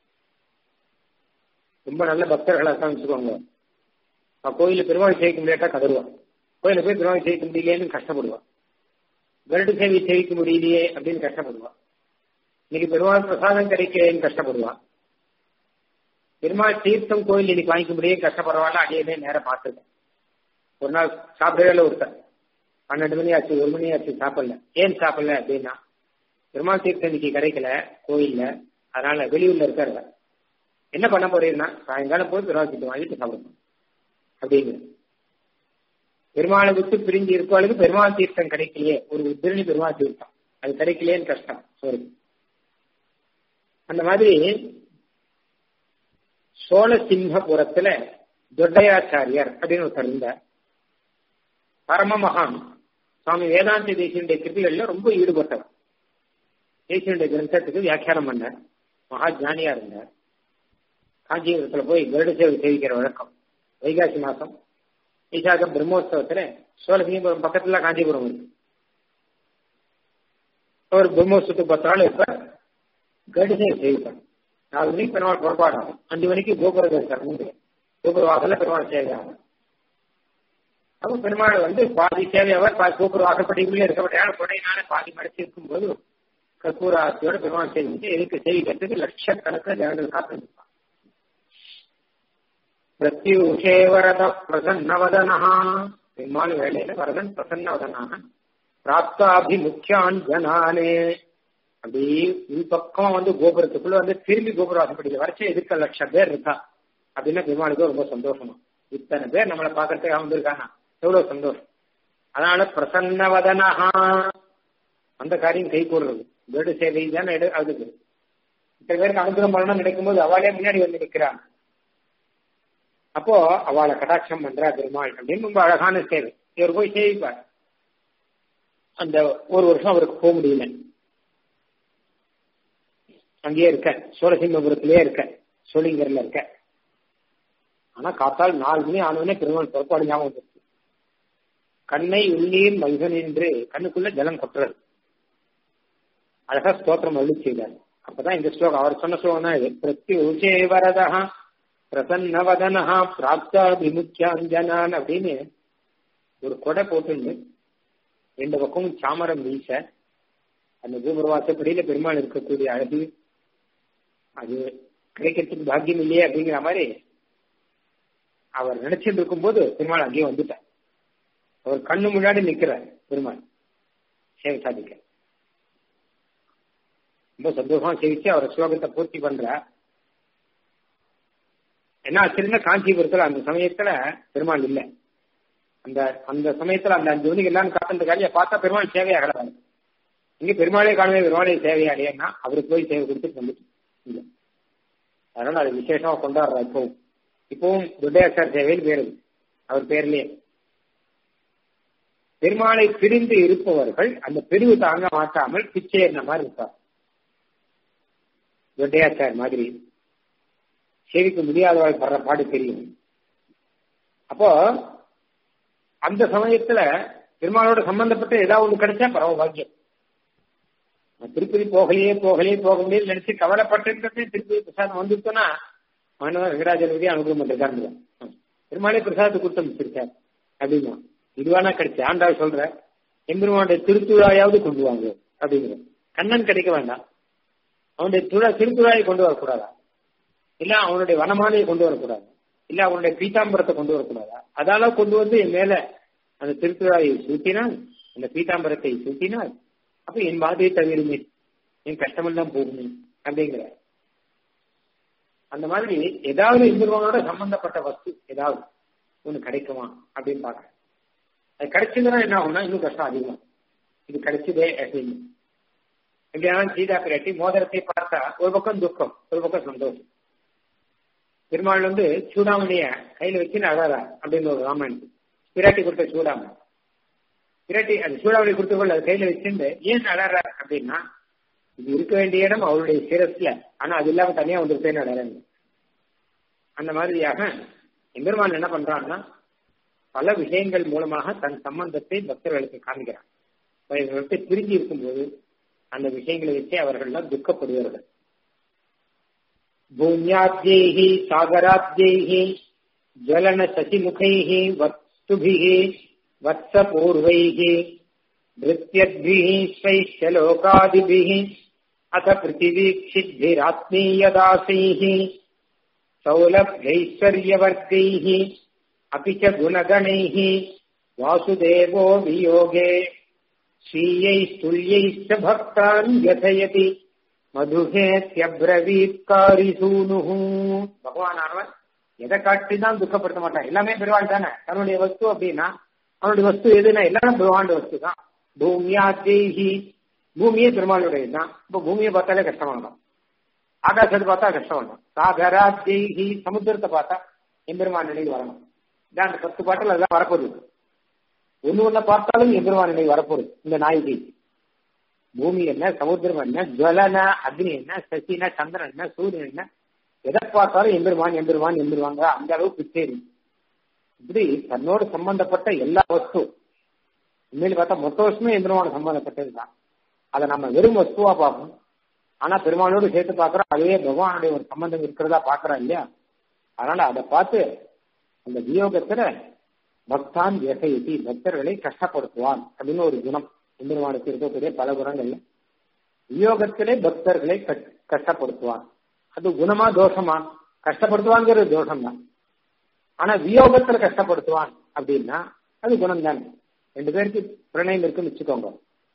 ரொம்ப நல்ல பக்தர்களா தான் வச்சுக்கோங்க கோயில பெருமாள் சேவிக்க முடியாட்டா கதறுவான் கோயில போய் பெருமாள் சேவிக்க முடியலையேன்னு கஷ்டப்படுவான் கருடு சேவை சேவிக்க முடியலையே அப்படின்னு கஷ்டப்படுவான் இன்னைக்கு பெருமாள் பிரசாதம் கிடைக்கலன்னு கஷ்டப்படுவான் பெருமாள் தீர்த்தம் கோயில் இன்னைக்கு வாங்கிக்க முடியும் கஷ்டப்படுறவாள் அடியே நேரம் பார்த்துருக்கேன் ஒரு நாள் சாப்பிடவே ஒருத்தர் பன்னெண்டு மணி ஆச்சு ஒரு மணி ஆச்சு சாப்பிடல ஏன் சாப்பிடல அப்படின்னா பெருமாள் தீர்த்தம் இன்னைக்கு கிடைக்கல கோயில்ல அதனால வெளியூர்ல இருக்காரு என்ன பண்ண போறீங்கன்னா சாயங்காலம் போய் பெருமாள் தீர்த்தம் வாங்கிட்டு சாப்பிடணும் அப்படிங்கிற பெருமாளை விட்டு பிரிஞ்சு இருப்பாளுக்கு பெருமாள் தீர்த்தம் கிடைக்கலையே ஒரு உத்திரணி பெருமாள் தீர்த்தம் அது கிடைக்கலையேன்னு கஷ்டம் சோறு அந்த மாதிரி சோழசிம்மபுரத்துல தொட்டையாச்சாரியார் அப்படின்னு ஒருத்தர் இருந்தார் பரம மகான் சுவாமி வேதாந்த தேசியனுடைய கிருதிகள்ல ரொம்ப ஈடுபட்டவர் தேசியனுடைய கிரந்தத்துக்கு வியாக்கியானம் பண்ணார் மகா ஜானியா இருந்தார் காஞ்சிபுரத்துல போய் கருட சேவை சேவிக்கிற வழக்கம் வைகாசி மாசம் வைசாகம் பிரம்மோத்சவத்துல சோழசிங்கபுரம் பக்கத்துல காஞ்சிபுரம் இருக்கு ஒரு பிரம்மோத்சவத்துக்கு பத்து நாள் இருப்ப கருட சேவை சேவிப்பார் நாலு மணிக்கு பெருமாள் புறப்பாடும் அஞ்சு மணிக்கு கோபுர தரிசனம் உண்டு கோபுர வாசல்ல பெருமாள் சேவையாகும் அப்ப பெருமாள் வந்து பாதி சேவையவர் பாதி கோபுர வாசப்படிக்குள்ளே இருக்கப்பட்ட கொடையினால பாதி மறைச்சு இருக்கும்போது கற்பூராத்தியோட பெருமாள் செய்து எதுக்கு செய்கிறதுக்கு லட்சக்கணக்கில் ஜனங்கள் காத்திருப்பான் பிரத்யூஷே வரத பிரசன்னவதனா பெருமாள் வேலையில வரதன் பிரசன்னவதனாக பிராப்தாபிமுக்கியான் ஜனானே அப்படி உள்பக்கம் வந்து கோபுரத்துக்குள்ள வந்து திரும்பி கோபுரம் வாசப்படியில் வரைச்ச எதிர்க்க லட்சம் பேர் இருக்கா அப்படின்னா பெருமாளுக்கு ரொம்ப சந்தோஷமா இத்தனை பேர் நம்மளை பாக்குறதுக்காக வந்திருக்காங்க எவ்வளவு சந்தோஷம் அதனால பிரசன்னவதனஹா அந்த காரியம் கை கூடுறது வீடு சேவை தானே எடு அதுக்கு இத்தனை பேருக்கு அனுகிரகம் பண்ணணும் நினைக்கும்போது அவளே முன்னாடி வந்து நிற்கிறாங்க அப்போ அவளை கடாட்சம் பண்றா பெருமாள் அப்படின்னு ரொம்ப அழகான சேவை இவர் போய் சேவிப்பார் அந்த ஒரு வருஷம் அவருக்கு போக முடியல அங்கேயே இருக்க சோழசிம்மபுரத்திலேயே இருக்க சோழிங்கர்ல இருக்க ஆனா காத்தால் நாலு மணி ஆனவனே பெருமாள் புறப்பாடு ஞாபகம் வந்துருக்கு கண்ணை உள்ளீர் மல்க நின்று கண்ணுக்குள்ள ஜலம் கொட்டுறது அழகா ஸ்தோத்திரம் அருளி செய்தார் அப்பதான் இந்த ஸ்லோகம் அவர் சொன்ன ஸ்லோகம் தான் இது பிரத்யூஷே வரதா பிரசன்னவதனஹா பிராப்தாபிமுக்கியாஞ்சனான் அப்படின்னு ஒரு கொடை போட்டுன்னு ரெண்டு பக்கமும் சாமரம் வீச அந்த கோபுரவாசப்படியில பெருமாள் இருக்கக்கூடிய அழகு அது கிடைக்கிறதுக்கு பாக்கியம் இல்லையே அப்படிங்கிற மாதிரி அவர் நினைச்சிட்டு இருக்கும்போது பெருமாள் அங்கேயே வந்துட்டார் அவர் கண்ணு முன்னாடி நிக்கிறார் பெருமாள் சேவை சாதிக்க ரொம்ப சந்தோஷமா சேவிச்சு அவர் ஸ்லோகத்தை பூர்த்தி பண்ற என்ன ஆச்சுன்னா காஞ்சிபுரத்துல அந்த சமயத்துல பெருமாள் இல்லை அந்த அந்த சமயத்துல அந்த அஞ்சு மணிக்கு எல்லாம் காத்துட்டு காலிய பார்த்தா பெருமாள் சேவையாகிறாரு இங்க பெருமாளே காணுமே பெருமாளே சேவையாடியன்னா அவருக்கு போய் சேவை கொடுத்துட்டு வந்துட்டு இங்க அதனால அது விசேஷமா கொண்டாடுறா இப்பவும் இப்பவும் துட்டையாச்சார் சேவைன்னு பேரு அவர் பேர்லயே பெருமாளை பிரிந்து இருப்பவர்கள் அந்த பிரிவு தாங்க மாட்டாமல் பிச்சை என்ன மாதிரி இருப்பார் துட்டையாச்சார் மாதிரி சேவிக்க முடியாதவர்கள் படுற பாடு தெரியும் அப்போ அந்த சமயத்துல பெருமாளோட சம்பந்தப்பட்ட ஏதாவது ஒண்ணு கிடைச்சா பரவ பாக்கியம் திருப்பதி போகலையே போகலையே போக முடியல நினைச்சு கவலைப்பட்டு திருப்பதி பிரசாதம் வந்துட்டோம்னா மாணவர் வெங்கடாஜலபதி அனுகிரகம் பண்ணிருக்காரு பெருமாளே பிரசாதத்தை கொடுத்து அமைச்சிருக்கார் அப்படின்னா இதுவானா கிடைச்சு ஆண்டாள் சொல்ற எம்பெருமானுடைய திருத்துழாயாவது கொண்டு வாங்க அப்படிங்கிற கண்ணன் கிடைக்க வேண்டாம் அவனுடைய துழா திருத்துழாயை கொண்டு வரக்கூடாதா இல்ல அவனுடைய வனமாலையை கொண்டு வரக்கூடாது இல்ல அவனுடைய பீதாம்பரத்தை கொண்டு வரக்கூடாதா அதால கொண்டு வந்து என் மேல அந்த திருத்துழாயை சூட்டினால் அந்த பீதாம்பரத்தை சூட்டினால் அப்ப என் பாதையை தவிருமே என் கஷ்டமெல்லாம் போகுமே அப்படிங்கிற அந்த மாதிரி ஏதாவது இந்துருவனோட சம்பந்தப்பட்ட வஸ்து ஏதாவது ஒண்ணு கிடைக்குமா அப்படின்னு பாக்குறேன் அது கிடைச்சதுன்னா என்ன ஆகும்னா இன்னும் கஷ்டம் அதிகம் இது கிடைச்சதே அப்படின்னு எப்படியான சீதா பிராட்டி மோதிரத்தை பார்த்தா ஒரு பக்கம் துக்கம் ஒரு பக்கம் சந்தோஷம் பெருமாள் வந்து சூடாமணிய கையில வச்சு அழகா அப்படின்னு ஒரு ராமாயணம் பிராட்டி கொடுத்த சூடாமணி பிராட்டி அந்த சூடாமணி கொடுத்தவள் அது கையில வச்சுட்டு ஏன் அழற அப்படின்னா இது இருக்க வேண்டிய இடம் அவருடைய சிரஸ்ல ஆனா அது இல்லாம தனியா வந்துருப்பேன்னு அழறாங்க அந்த மாதிரியாக எம்பெருமான் என்ன பண்றான்னா பல விஷயங்கள் மூலமாக தன் சம்பந்தத்தை பக்தர்களுக்கு காண்கிறான் இவர்களை பிரிஞ்சு இருக்கும்போது அந்த விஷயங்களை வச்சு அவர்கள்லாம் துக்கப்படுவார்கள் भूम्याद्यैः सागराद्यैः ज्वलनशशिमुखैः वस्तुभिः वत्सपूर्वैः भृत्यद्भिः स्वैश्यलोकादिभिः अथ पृथिवीक्षिद्भिरात्मीयदासैः सौलभ्यैश्वर्यवर्गैः अपि च गुणगणैः वासुदेवो वियोगे स्वीयैस्तुल्यैश्च भक्तान् व्यथयति மதுகேத்யப்ரவீத்காரி சூனுஹு பகவான் ஆனவன் எதை காட்டி தான் துக்கப்படுத்த மாட்டான் எல்லாமே பெருவாள் தானே தன்னுடைய வஸ்து அப்படின்னா அவனுடைய வஸ்து எதுனா எல்லாரும் பெருவாண்ட வஸ்து தான் பூமியா தேஹி பூமியே பெருமாளுடையது தான் இப்போ பூமியை பார்த்தாலே கஷ்டம் வேண்டாம் ஆகாசத்தை பார்த்தா கஷ்டம் வேண்டாம் சாகரா தேஹி சமுத்திரத்தை பார்த்தா எம்பெருமான் நினைவு வரணும் இதான் அந்த பத்து பாட்டில் அதெல்லாம் வரப்போகுது ஒண்ணு ஒண்ணு பார்த்தாலும் எம்பெருமான் நினைவு வரப்போகுது இந்த நாயகி பூமி என்ன சமுத்திரம் என்ன ஜுவலன அக்னி என்ன சசினா சந்திரன் என்ன சூரியன் என்ன எதை பார்த்தாலும் எம்பெருமான் எம்பெருமான் எம்பெருவாங்க அந்த அளவுக்கு பிச்சேரி இப்படி தன்னோடு சம்பந்தப்பட்ட எல்லா வஸ்து உண்மையில பார்த்தா மொத்த வருஷமே எம்பெருமான சம்பந்தப்பட்டது தான் அதை நம்ம வெறும் வஸ்துவா பார்ப்போம் ஆனா பெருமானோடு சேர்த்து பார்க்கிறோம் அதுவே பகவானுடைய ஒரு சம்பந்தம் இருக்கிறதா பாக்குறோம் இல்லையா அதனால அதை பார்த்து அந்த வியோகத்துல பக்தான் எசையத்தி பக்தர்களை கஷ்டப்படுத்துவான் அப்படின்னு ஒரு குணம் எம்பெருமானுக்கு இருக்கக்கூடிய பல குணங்கள்ல வியோகத்திலே பக்தர்களை கஷ்டப்படுத்துவான் அது குணமா தோஷமா கஷ்டப்படுத்துவாங்கிறது தோஷம் தான் ஆனா வியோகத்துல கஷ்டப்படுத்துவான் அப்படின்னா அது குணம் தானே ரெண்டு பேருக்கு பிரணயம் இருக்குன்னு வச்சுக்கோங்க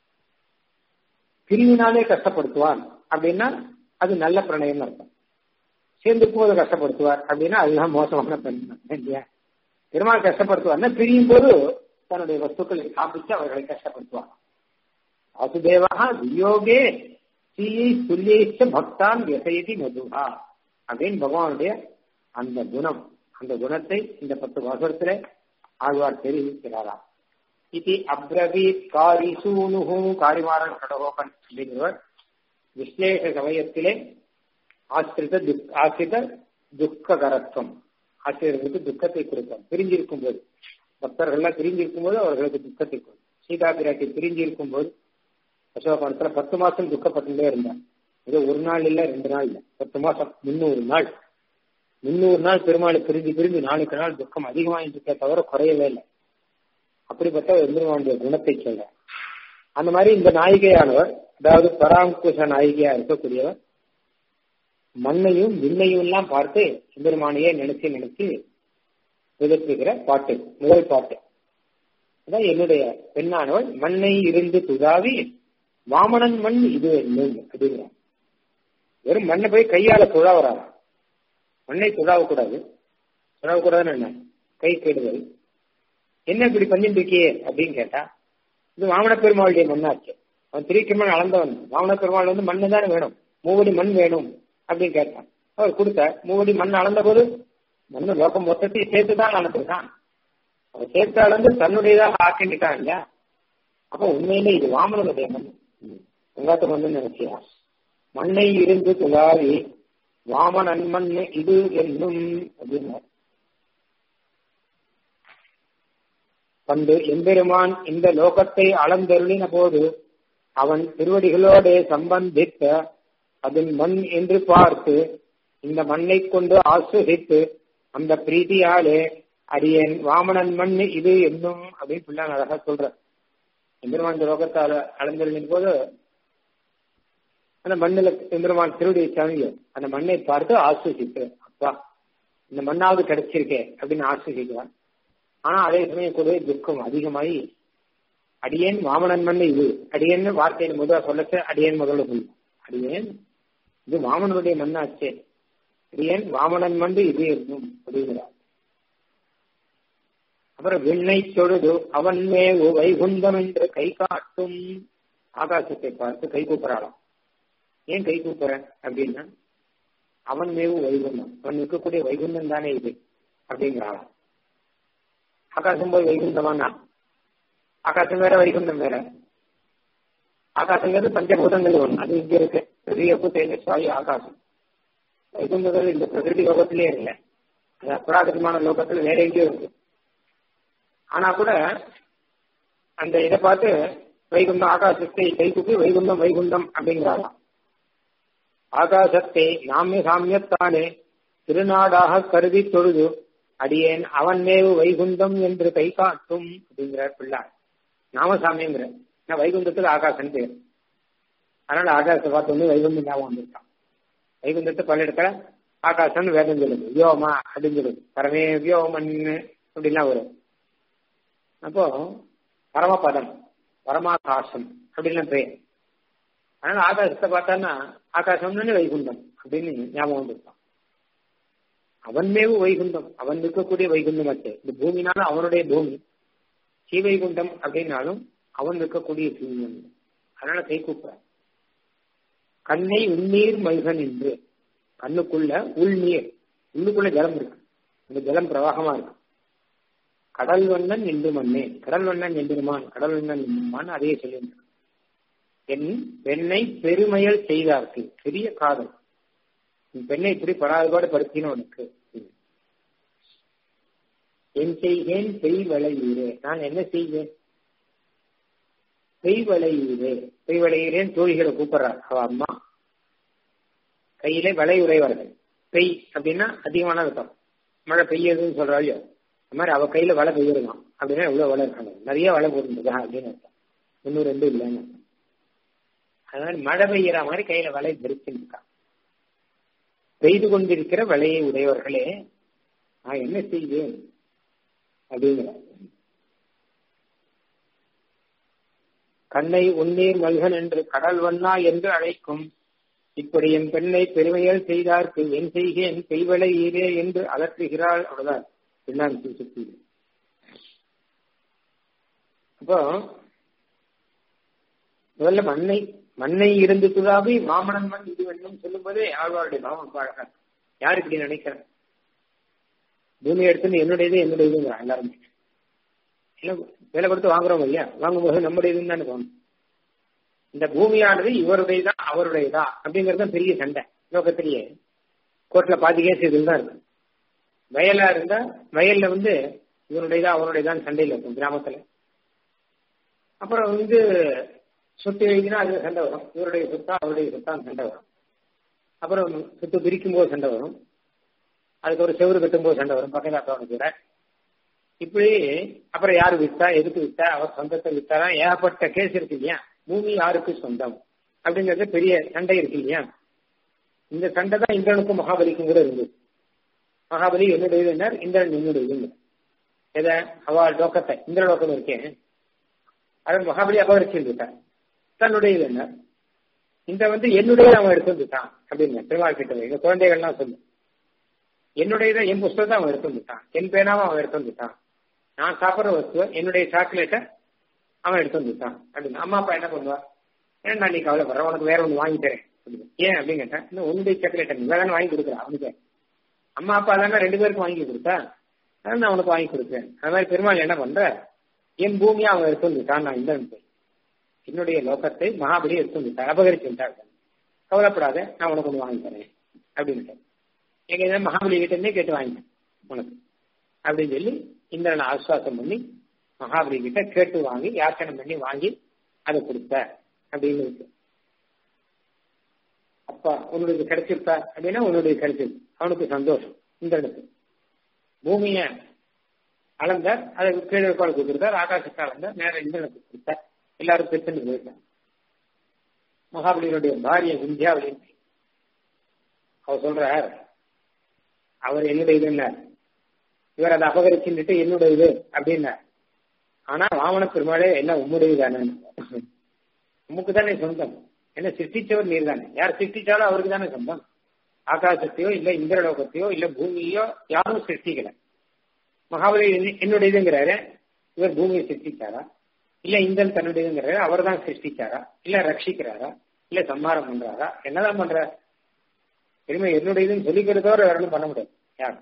பிரிவினாலே கஷ்டப்படுத்துவான் அப்படின்னா அது நல்ல பிரணயம் அர்த்தம் சேர்ந்து போது கஷ்டப்படுத்துவார் அப்படின்னா அதுதான் மோசமான பிரணயம் இல்லையா பெருமாள் கஷ்டப்படுத்துவார்னா பிரியும் போது தன்னுடைய வஸ்துக்களை காப்பிச்சு அவர்களை கஷ்டப்படுத்துவார் வாசுதேவா வியோகே ஸ்ரீயை துல்லியச்ச பக்தான் விசயதி மதுகா அப்படின்னு பகவானுடைய அந்த குணம் அந்த குணத்தை இந்த பத்து வாசகத்திலே ஆழ்வார் தெரிவிக்கிறாரா இது அப்ரவீத் காரி சூனுகு காரிமாறன் கடகோபன் அப்படிங்கிறவர் விஸ்லேஷ சமயத்திலே ஆசிரித துக் ஆசிரித துக்ககரத்துவம் ஆசிரியர்களுக்கு துக்கத்தை கொடுப்பார் பிரிஞ்சிருக்கும் போது பக்தர்கள்லாம் பிரிஞ்சிருக்கும் போது அவர்களுக்கு துக்கத்தை கொடுக்கும் சீதா பிராட்டி பிரிஞ்சிருக்கும் போது அசோகத்துல பத்து மாசம் துக்கப்பட்டுட்டே இருந்தார் ஏதோ ஒரு நாள் இல்ல ரெண்டு நாள் இல்ல பத்து மாசம் முன்னூறு நாள் முன்னூறு நாள் பெருமாள் பிரிஞ்சு பிரிஞ்சு நாளுக்கு நாள் துக்கம் அதிகமாயிட்டு இருக்க தவிர குறையவே இல்லை அப்படிப்பட்ட எம்பெருமானுடைய குணத்தை சொல்ற அந்த மாதிரி இந்த நாயிகையானவர் அதாவது பராங்குஷ நாயிகையா இருக்கக்கூடியவர் மண்ணையும் விண்ணையும் எல்லாம் பார்த்து எம்பெருமானையே நினைச்சு நினைச்சு விதப்புகிற பாட்டு முதல் பாட்டு அதான் என்னுடைய பெண்ணானவள் மண்ணை இருந்து துதாவி வாமனன் மண் இது என்னும் அப்படிங்கிறான் வெறும் மண்ணை போய் கையால துழாவறாராம் மண்ணை துழாவக்கூடாது துழாவக்கூடாதுன்னு என்ன கை கெடுதல் என்ன இப்படி பண்ணிட்டு இருக்கியே அப்படின்னு கேட்டா இது வாமன பெருமாளுடைய மண்ணாச்சு அவன் திரிக்கிமன் அளந்தவன் வாமன பெருமாள் வந்து மண்ணு தானே வேணும் மூவடி மண் வேணும் அப்படின்னு கேட்டான் அவர் கொடுத்தார் மூவடி மண் அளந்த போது மண்ணு லோகம் மொத்தத்தையும் சேர்த்து தான் அளந்துருக்கான் அவன் சேர்த்து அளந்து தன்னுடையதாக ஆக்கிட்டான் இல்லையா அப்ப உண்மையிலே இது வாமனுடைய மண் உங்காத்த மண்ணு நினைச்சியா மண்ணை இருந்து துளாவி வாமன் மண் இது என்னும் அப்படின்னு பண்டு எம்பெருமான் இந்த லோகத்தை அளந்தருளின போது அவன் திருவடிகளோடு சம்பந்தித்த அதன் மண் என்று பார்த்து இந்த மண்ணை கொண்டு ஆஸ்வதித்து அந்த பிரீதியாலே அரியன் வாமனன் மண் இது என்னும் அப்படின்னு பிள்ளான் அழகா சொல்ற எம்பெருமான் இந்த லோகத்தால அளந்தருளின போது அந்த மண்ணில் எம்பெருமான் திருவடியை சாமிய அந்த மண்ணை பார்த்து ஆஸ்வதித்து அப்பா இந்த மண்ணாவது கிடைச்சிருக்கே அப்படின்னு ஆஸ்வதிக்கிறான் ஆனா அதே சமயம் கூட துக்கம் அதிகமாகி அடியேன் வாமனன் மண் இது அடியேன்னு வார்த்தையின் முதல்ல சொல்லச்சு அடியேன் முதல்ல சொல்லு அடியேன் இது வாமனனுடைய மண்ணாச்சே அடியேன் வாமனன் மண் இது இருக்கும் அப்படிங்கிறார் அப்புறம் விண்ணை தொழுது அவன் மேவு வைகுந்தம் என்று கை காட்டும் ஆகாசத்தை பார்த்து கை கூப்பிடலாம் ஏன் கை கூப்பிடுறேன் அப்படின்னா அவன் மேவு வைகுந்தம் அவன் இருக்கக்கூடிய வைகுந்தம் தானே இது அப்படிங்கிறாளாம் ஆகாசம் போய் வைகுந்தமானா ஆகாசம் வேற வைகுந்தம் வேற ஆகாசங்கிறது பஞ்சபூதங்கள் ஒன்று அது இங்க இருக்கு பெரிய தேஜஸ்வாயு ஆகாசம் வைகுந்தங்கள் இந்த பிரகிருதி லோகத்திலே இல்லை அது அப்ராகிருதமான லோகத்துல வேற எங்கேயோ இருக்கு ஆனா கூட அந்த இதை பார்த்து வைகுந்தம் ஆகாசத்தை கைக்குப்பி வைகுந்தம் வைகுந்தம் அப்படிங்கிறாராம் ஆகாசத்தை நாமிய சாமியத்தானே திருநாடாக கருதி தொழுது அடியேன் அவன் மேவு வைகுந்தம் என்று கை காட்டும் அப்படிங்கிறார் பிள்ளார் நாமசாமிங்கிற ஏன்னா வைகுந்தத்துக்கு ஆகாசம் பேர் அதனால ஆகாசத்தை பார்த்தோன்னே வைகுந்தம் ஞாபகம் வந்திருக்கான் வைகுந்தத்தை பல இடத்துல ஆகாசம்னு வேதம் சொல்லுது வியோமா அப்படின்னு சொல்லுது பரமே வியோமன் அப்படின்லாம் வரும் அப்போ பரமபதம் பரமாகாசம் அப்படின்லாம் பெயர் அதனால ஆகாசத்தை பார்த்தான்னா ஆகாசம்னு வைகுண்டம் அப்படின்னு ஞாபகம் வந்திருக்கான் அவன் மேவு வைகுண்டம் அவன் இருக்கக்கூடிய வைகுண்டம் அச்சு இந்த பூமினாலும் அவனுடைய பூமி ஸ்ரீவைகுண்டம் அப்படின்னாலும் அவன் இருக்கக்கூடிய சீவன் அதனால கை கூப்பிட கண்ணை உன்னீர் மல்கன் என்று கண்ணுக்குள்ள உள்நீர் உள்ளுக்குள்ள ஜலம் இருக்கு இந்த ஜலம் பிரவாகமா இருக்கு கடல் வண்ணன் என்று மண்ணே கடல் வண்ணன் எந்திருமான் கடல் வண்ணன் எந்திருமான் அதையே சொல்லியிருந்தான் என் பெண்ணை பெருமையல் செய்தார்க்கு பெரிய காதல் உன் பெண்ணை இப்படி படாதபாடு படுத்தினோம் உனக்கு என் செய்கேன் பெய் வளையுறே நான் என்ன செய்வேன் பெய் வளையுறே பெய் வளையுறேன் தோழிகளை கூப்பிடுறார் அவ அம்மா கையிலே வளை உறைவார்கள் பெய் அப்படின்னா அதிகமான அர்த்தம் மழை பெய்யுதுன்னு சொல்றாள் அந்த மாதிரி அவ கையில வலை பெய்யுறதான் அப்படின்னா எவ்வளவு வலை இருக்காங்க நிறைய வலை போட்டுருந்ததா அப்படின்னு அர்த்தம் ஒன்னும் ரெண்டு இல்லைன்னு அதனால மழை பெய்யற மாதிரி கையில வலை தரிச்சுருக்கான் பெய்து கொண்டிருக்கிற வலையை உடையவர்களே நான் என்ன செய்வேன் அப்படிங்கிற கண்ணை உன்னீர் மல்கன் என்று கடல் வண்ணா என்று அழைக்கும் இப்படி என் பெண்ணை பெருமையால் செய்தார்க்கு என் செய்கேன் செய்வலை ஈரே என்று அலற்றுகிறாள் அவ்வளவுதான் பின்னான் சுத்தி அப்போ முதல்ல மண்ணை மண்ணை இருந்து துதாவி மாமனன் மண் இது வேணும் சொல்லும் போதே ஆழ்வாருடைய பாவம் அழகா யார் இப்படி நினைக்கிறேன் பூமி எடுத்துன்னு என்னுடையது என்னுடையதுங்கிறான் எல்லாருமே இல்லை விலை கொடுத்து வாங்குறோம் இல்லையா வாங்கும்போது நம்முடையதுன்னு தானே தோணும் இந்த பூமியானது இவருடையதா அவருடையதா அப்படிங்கறது பெரிய சண்டை லோகத்திலேயே கோர்ட்ல பாதி கேஸ் இதில் தான் இருக்கு வயலா இருந்தா வயல்ல வந்து இவனுடையதா அவனுடையதான் சண்டையில் இருக்கும் கிராமத்துல அப்புறம் வந்து சொத்து எழுதினா அது சண்டை வரும் இவருடைய சொத்தா அவருடைய சொத்தான் சண்டை வரும் அப்புறம் சொத்து பிரிக்கும் போது சண்டை வரும் அதுக்கு ஒரு செவரு கட்டும் போது சண்டை வரும் பக்கத்தாத்தவனு கூட இப்படி அப்புறம் யாரு வித்தா எதுக்கு வித்தா அவர் சொந்தத்தை வித்தாரா ஏகப்பட்ட கேஸ் இருக்கு இல்லையா பூமி யாருக்கு சொந்தம் அப்படிங்கிறது பெரிய சண்டை இருக்கு இல்லையா இந்த சண்டை தான் இந்திரனுக்கும் மகாபலிக்கும் கூட இருந்தது மகாபலி என்னுடையது என்ன இந்திரன் என்னுடையது எதை அவ லோக்கத்தை இந்திர லோக்கம் இருக்கேன் அவன் மகாபலி அபகரிச்சுட்டான் தன்னுடையது என்ன இந்த வந்து என்னுடைய அவன் எடுத்து வந்துட்டான் அப்படின்னு திருவாள் கிட்ட எங்க குழந்தைகள்லாம் சொல்லு என்னுடையதை என் புஸ்தகத்தை அவன் எடுத்து வந்துட்டான் என் பேனாவை அவன் எடுத்து வந்துட்டான் நான் சாப்பிட்ற வஸ்துவை என்னுடைய சாக்லேட்டை அவன் எடுத்து வந்துட்டான் அப்படின்னு அம்மா அப்பா என்ன பண்ணுவா ஏன் நான் நீ கவலைப்படுற உனக்கு வேற ஒன்று வாங்கி தரேன் ஏன் அப்படின்னு கேட்டேன் இன்னும் உன்னுடைய சாக்லேட்டை நீ வேற வாங்கி கொடுக்குற அவனுக்கு அம்மா அப்பா தானே ரெண்டு பேருக்கும் வாங்கி கொடுத்தா அதான் நான் உனக்கு வாங்கி கொடுப்பேன் அது மாதிரி பெருமாள் என்ன பண்ற என் பூமியை அவன் எடுத்து வந்துட்டான் நான் இந்த என்னுடைய லோகத்தை மகாபலி எடுத்து வந்துட்டார் அபகரிச்சு விட்டார்கள் கவலைப்படாத நான் உனக்கு ஒன்று வாங்கி தரேன் அப்படின்ட்டு எங்க மகாபலி கிட்ட இருந்தே கேட்டு வாங்கிட்டேன் உனக்கு அப்படின்னு சொல்லி இந்திரனை ஆசுவாசம் பண்ணி மகாபலி கிட்ட கேட்டு வாங்கி யாச்சனை பண்ணி வாங்கி அதை கொடுத்த அப்படின்னு இருக்கு அப்பா உன்னுடைய கிடைச்சிருப்பா அப்படின்னா உன்னுடைய கிடைச்சிருக்கு அவனுக்கு சந்தோஷம் இந்திரனுக்கு பூமிய அளந்தார் அதை கீழே இருப்பாள் கொடுத்தார் ஆகாசத்தை அளந்தார் நேரம் இந்திரனுக்கு கொடுத்தார் எல்லாரும் பெற்றுன்னு போயிட்டாங்க மகாபலியினுடைய பாரிய விந்தியாவளி அவர் சொல்றார் அவர் என்னுடைய இதுன்னார் இவர் அதை அபகரிச்சுட்டு என்னுடைய இது அப்படின்னார் ஆனா வாமன பெருமாளே என்ன உம்முடைய தானே உமக்கு தானே சொந்தம் என்ன சிருஷ்டிச்சவர் நீர் தானே யார் சிருஷ்டிச்சாலும் அவருக்கு தானே சொந்தம் ஆகாசத்தையோ இல்ல இந்திரலோகத்தையோ இல்ல பூமியோ யாரும் சிருஷ்டிக்கல மகாபலி என்னுடையதுங்கிறாரு இவர் பூமியை சிருஷ்டிச்சாரா இல்ல இந்திரன் தன்னுடையதுங்கிறாரு அவர் தான் சிருஷ்டிச்சாரா இல்ல ரட்சிக்கிறாரா இல்ல சம்ஹாரம் பண்றாரா என்னதான் பண்ற பெருமை என்னுடையதுன்னு சொல்லிக்கிறதோட வேற ஒன்றும் பண்ண முடியாது யார்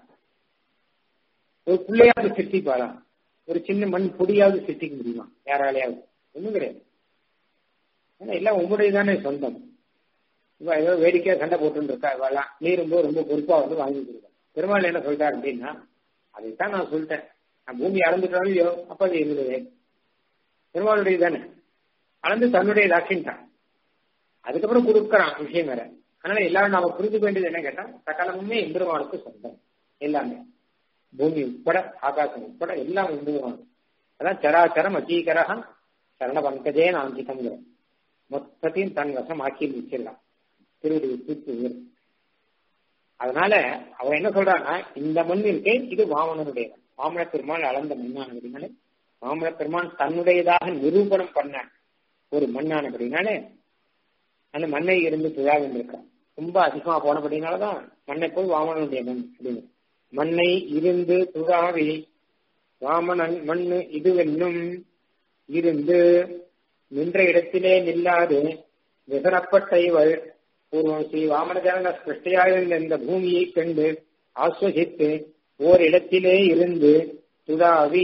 ஒரு பிள்ளையாவது சிருஷ்டிப்பாரா ஒரு சின்ன மண் பொடியாவது சிருஷ்டிக்க முடியுமா யாராலையாவது ஒண்ணும் கிடையாது ஏன்னா எல்லாம் உங்களுடைய தானே சொந்தம் இவ ஏதோ வேடிக்கையா சண்டை போட்டு இருக்கா இவெல்லாம் நீ ரொம்ப ரொம்ப பொறுப்பா வந்து வாங்கி கொடுக்க பெருமாள் என்ன சொல்றாரு அப்படின்னா அதைத்தான் நான் சொல்லிட்டேன் நான் பூமி அளந்துட்டாலும் இல்லையோ அப்ப அது என்னுடைய பெருமாளுடைய தானே அளந்து தன்னுடைய தாக்கின்ட்டான் அதுக்கப்புறம் கொடுக்கறான் விஷயம் வேற அதனால எல்லாரும் நாம புரிந்து வேண்டியது என்ன கேட்டா சகலமுமே எம்பெருமானுக்கு சொந்தம் எல்லாமே பூமி உட்பட ஆகாசம் உட்பட எல்லாம் எம்பெருமானுக்கு அதான் சராச்சரம் அச்சீகரகா சரண பங்கஜே நாஞ்சிதங்கிற மொத்தத்தையும் தன் வசம் ஆக்கி வச்சிடலாம் திருவடி தூத்து அதனால அவன் என்ன சொல்றான்னா இந்த மண் இருக்கே இது வாமனனுடைய வாமன பெருமாள் அளந்த மண்ணானபடினாலே வாமன பெருமான் தன்னுடையதாக நிரூபணம் பண்ண ஒரு மண்ணானபடினாலே அந்த மண்ணை இருந்து துழாவின்றிருக்கான் ரொம்ப அதிகமா போனபடினாலதான் மண்ணை போய் வாமனனுடைய மண் அப்படின்னு மண்ணை இருந்து துழாவி வாமனன் மண்ணு இதுவென்னும் இருந்து நின்ற இடத்திலே நில்லாது விசனப்பட்ட இவள் பூர்வம் ஸ்ரீ வாமனஜன சிருஷ்டியாயிருந்த இந்த பூமியை கண்டு ஆஸ்வசித்து ஓர் இடத்திலே இருந்து துதாவி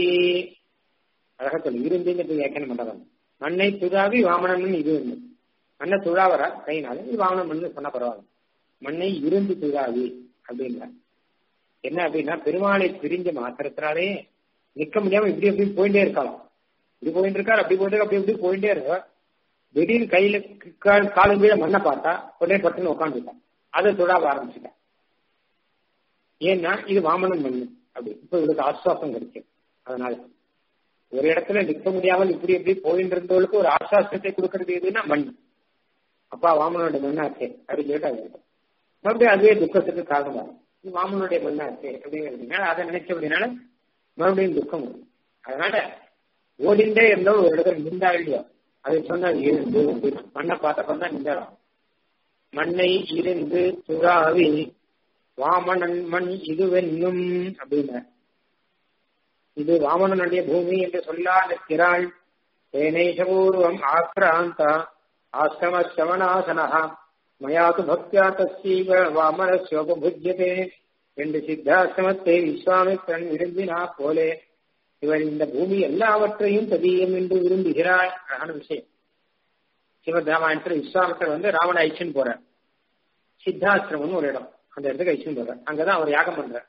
அழக சொல்லு இருந்துங்கிறது வியாக்கியானம் பண்றவன் மண்ணை துதாவி வாமனன் இது இருந்தது மண்ணை துழாவரா கையினால இது வாமனன் மண்ணு சொன்ன பரவாயில்ல மண்ணை இருந்து துதாவி அப்படின்ற என்ன அப்படின்னா பெருமாளை பிரிஞ்ச மாத்திரத்தினாலே நிக்க முடியாம இப்படி எப்படி போயிட்டே இருக்கலாம் இப்படி போயிட்டு இருக்காரு அப்படி போயிட்டு அப்படி இப்படி போயிட்டே இருக்க திடீர்னு கையில காலம் கீழே மண்ணை பார்த்தா உடனே பட்டுன்னு உட்காந்துட்டான் அதை தொடாவ ஆரம்பிச்சுட்டான் ஏன்னா இது வாமனன் மண்ணு அப்படி இப்ப இவளுக்கு ஆஸ்வாசம் கிடைக்கும் அதனால ஒரு இடத்துல நிற்க முடியாமல் இப்படி எப்படி போயிட்டு இருந்தவளுக்கு ஒரு ஆஸ்வாசத்தை கொடுக்கறது எதுன்னா மண் அப்பா வாமனுடைய மண்ணாச்சே அப்படின்னு சொல்லிட்டு அது இருக்கும். மறுபடியும் அதுவே துக்கத்துக்கு காரணமாகும் இது வாமனுடைய மண்ணாச்சே அப்படிங்கிறதுனால அதை நினைச்ச அப்படின்னால மறுபடியும் துக்கம் வரும் அதனால ஓடிண்டே இருந்தோம் ஒரு இடத்துல நின்றா இல்லையோ அதை சொன்னா இருந்து மண்ணை பார்த்தப்ப தான் நின்றாலும் மண்ணை இருந்து துறாவி வாமனன் மண் இதுவென்னும் அப்படின்னார் இது வாமனனுடைய பூமி என்று சொல்லாதிருக்கிறாள் தேனேஷபூர்வம் ஆக்ராந்தா ஆசிரம சவனாசனஹா மயாது பக்தியா தஸ்யைவ வாமனஸ்யோபுஜ்யதே என்று சித்தாசிரமத்தை விஸ்வாமித்திரன் விரும்பினா போலே இவள் இந்த பூமி எல்லாவற்றையும் ததியம் என்று விரும்புகிறாள் அழகான விஷயம் சிவத் ராமாயணத்துல விஸ்வாமித்திரன் வந்து ராவண ஐச்சன் போறார் சித்தாசிரமம்னு ஒரு இடம் அந்த இடத்துக்கு ஐச்சன் போறார் அங்கதான் அவர் யாகம் பண்றார்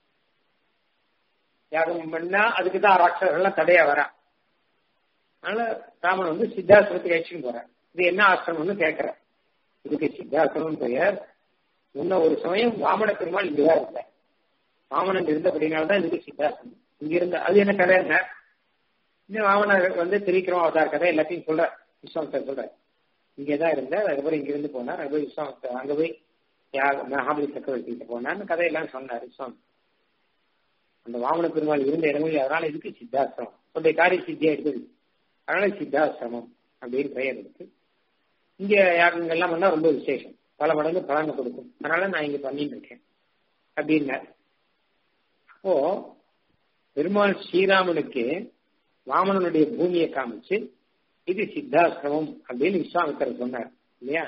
யாகம் பண்ணா அதுக்கு தான் ராட்சசர்கள்லாம் தடையா வரா அதனால ராமன் வந்து சித்தாசிரமத்துக்கு ஐச்சன் போறார் இது என்ன ஆசிரமம்னு கேட்கிறார் இதுக்கு சித்தாசிரமம் பெயர் முன்ன ஒரு சமயம் வாமன பெருமாள் இங்கதான் இருந்த வாமனன் இருந்தபடினால்தான் இதுக்கு சித்தாசிரமம் இங்க இருந்த அது என்ன கதை என்ன இன்னும் வாமனர் வந்து திரிக்கிறோம் அவதார் கதை எல்லாத்தையும் சொல்ற விஸ்வாமித்தர் சொல்ற இங்கேதான் இருந்தார் அதுக்கப்புறம் இங்க இருந்து போனார் அது போய் விஸ்வாமித்தர் அங்க போய் யாக மகாபலி சக்கரவர்த்தி கிட்ட போனார்னு கதையெல்லாம் சொன்னார் விஸ்வாமி அந்த வாமன பெருமாள் இருந்த இடமும் அதனால இதுக்கு சித்தாசிரமம் சொல்ற காரிய சித்தியா இருக்குது அதனால சித்தாசிரமம் அப்படின்னு பெயர் இருக்கு இங்க யாகங்கள்லாம் பண்ணா ரொம்ப விசேஷம் பல மடங்கு பலனை கொடுக்கும் அதனால நான் இங்க பண்ணிட்டு இருக்கேன் அப்படின்னார் அப்போ பெருமாள் ஸ்ரீராமனுக்கு வாமனனுடைய பூமியை காமிச்சு இது சித்தாசிரமம் அப்படின்னு விஸ்வாமித்தர் சொன்னார் இல்லையா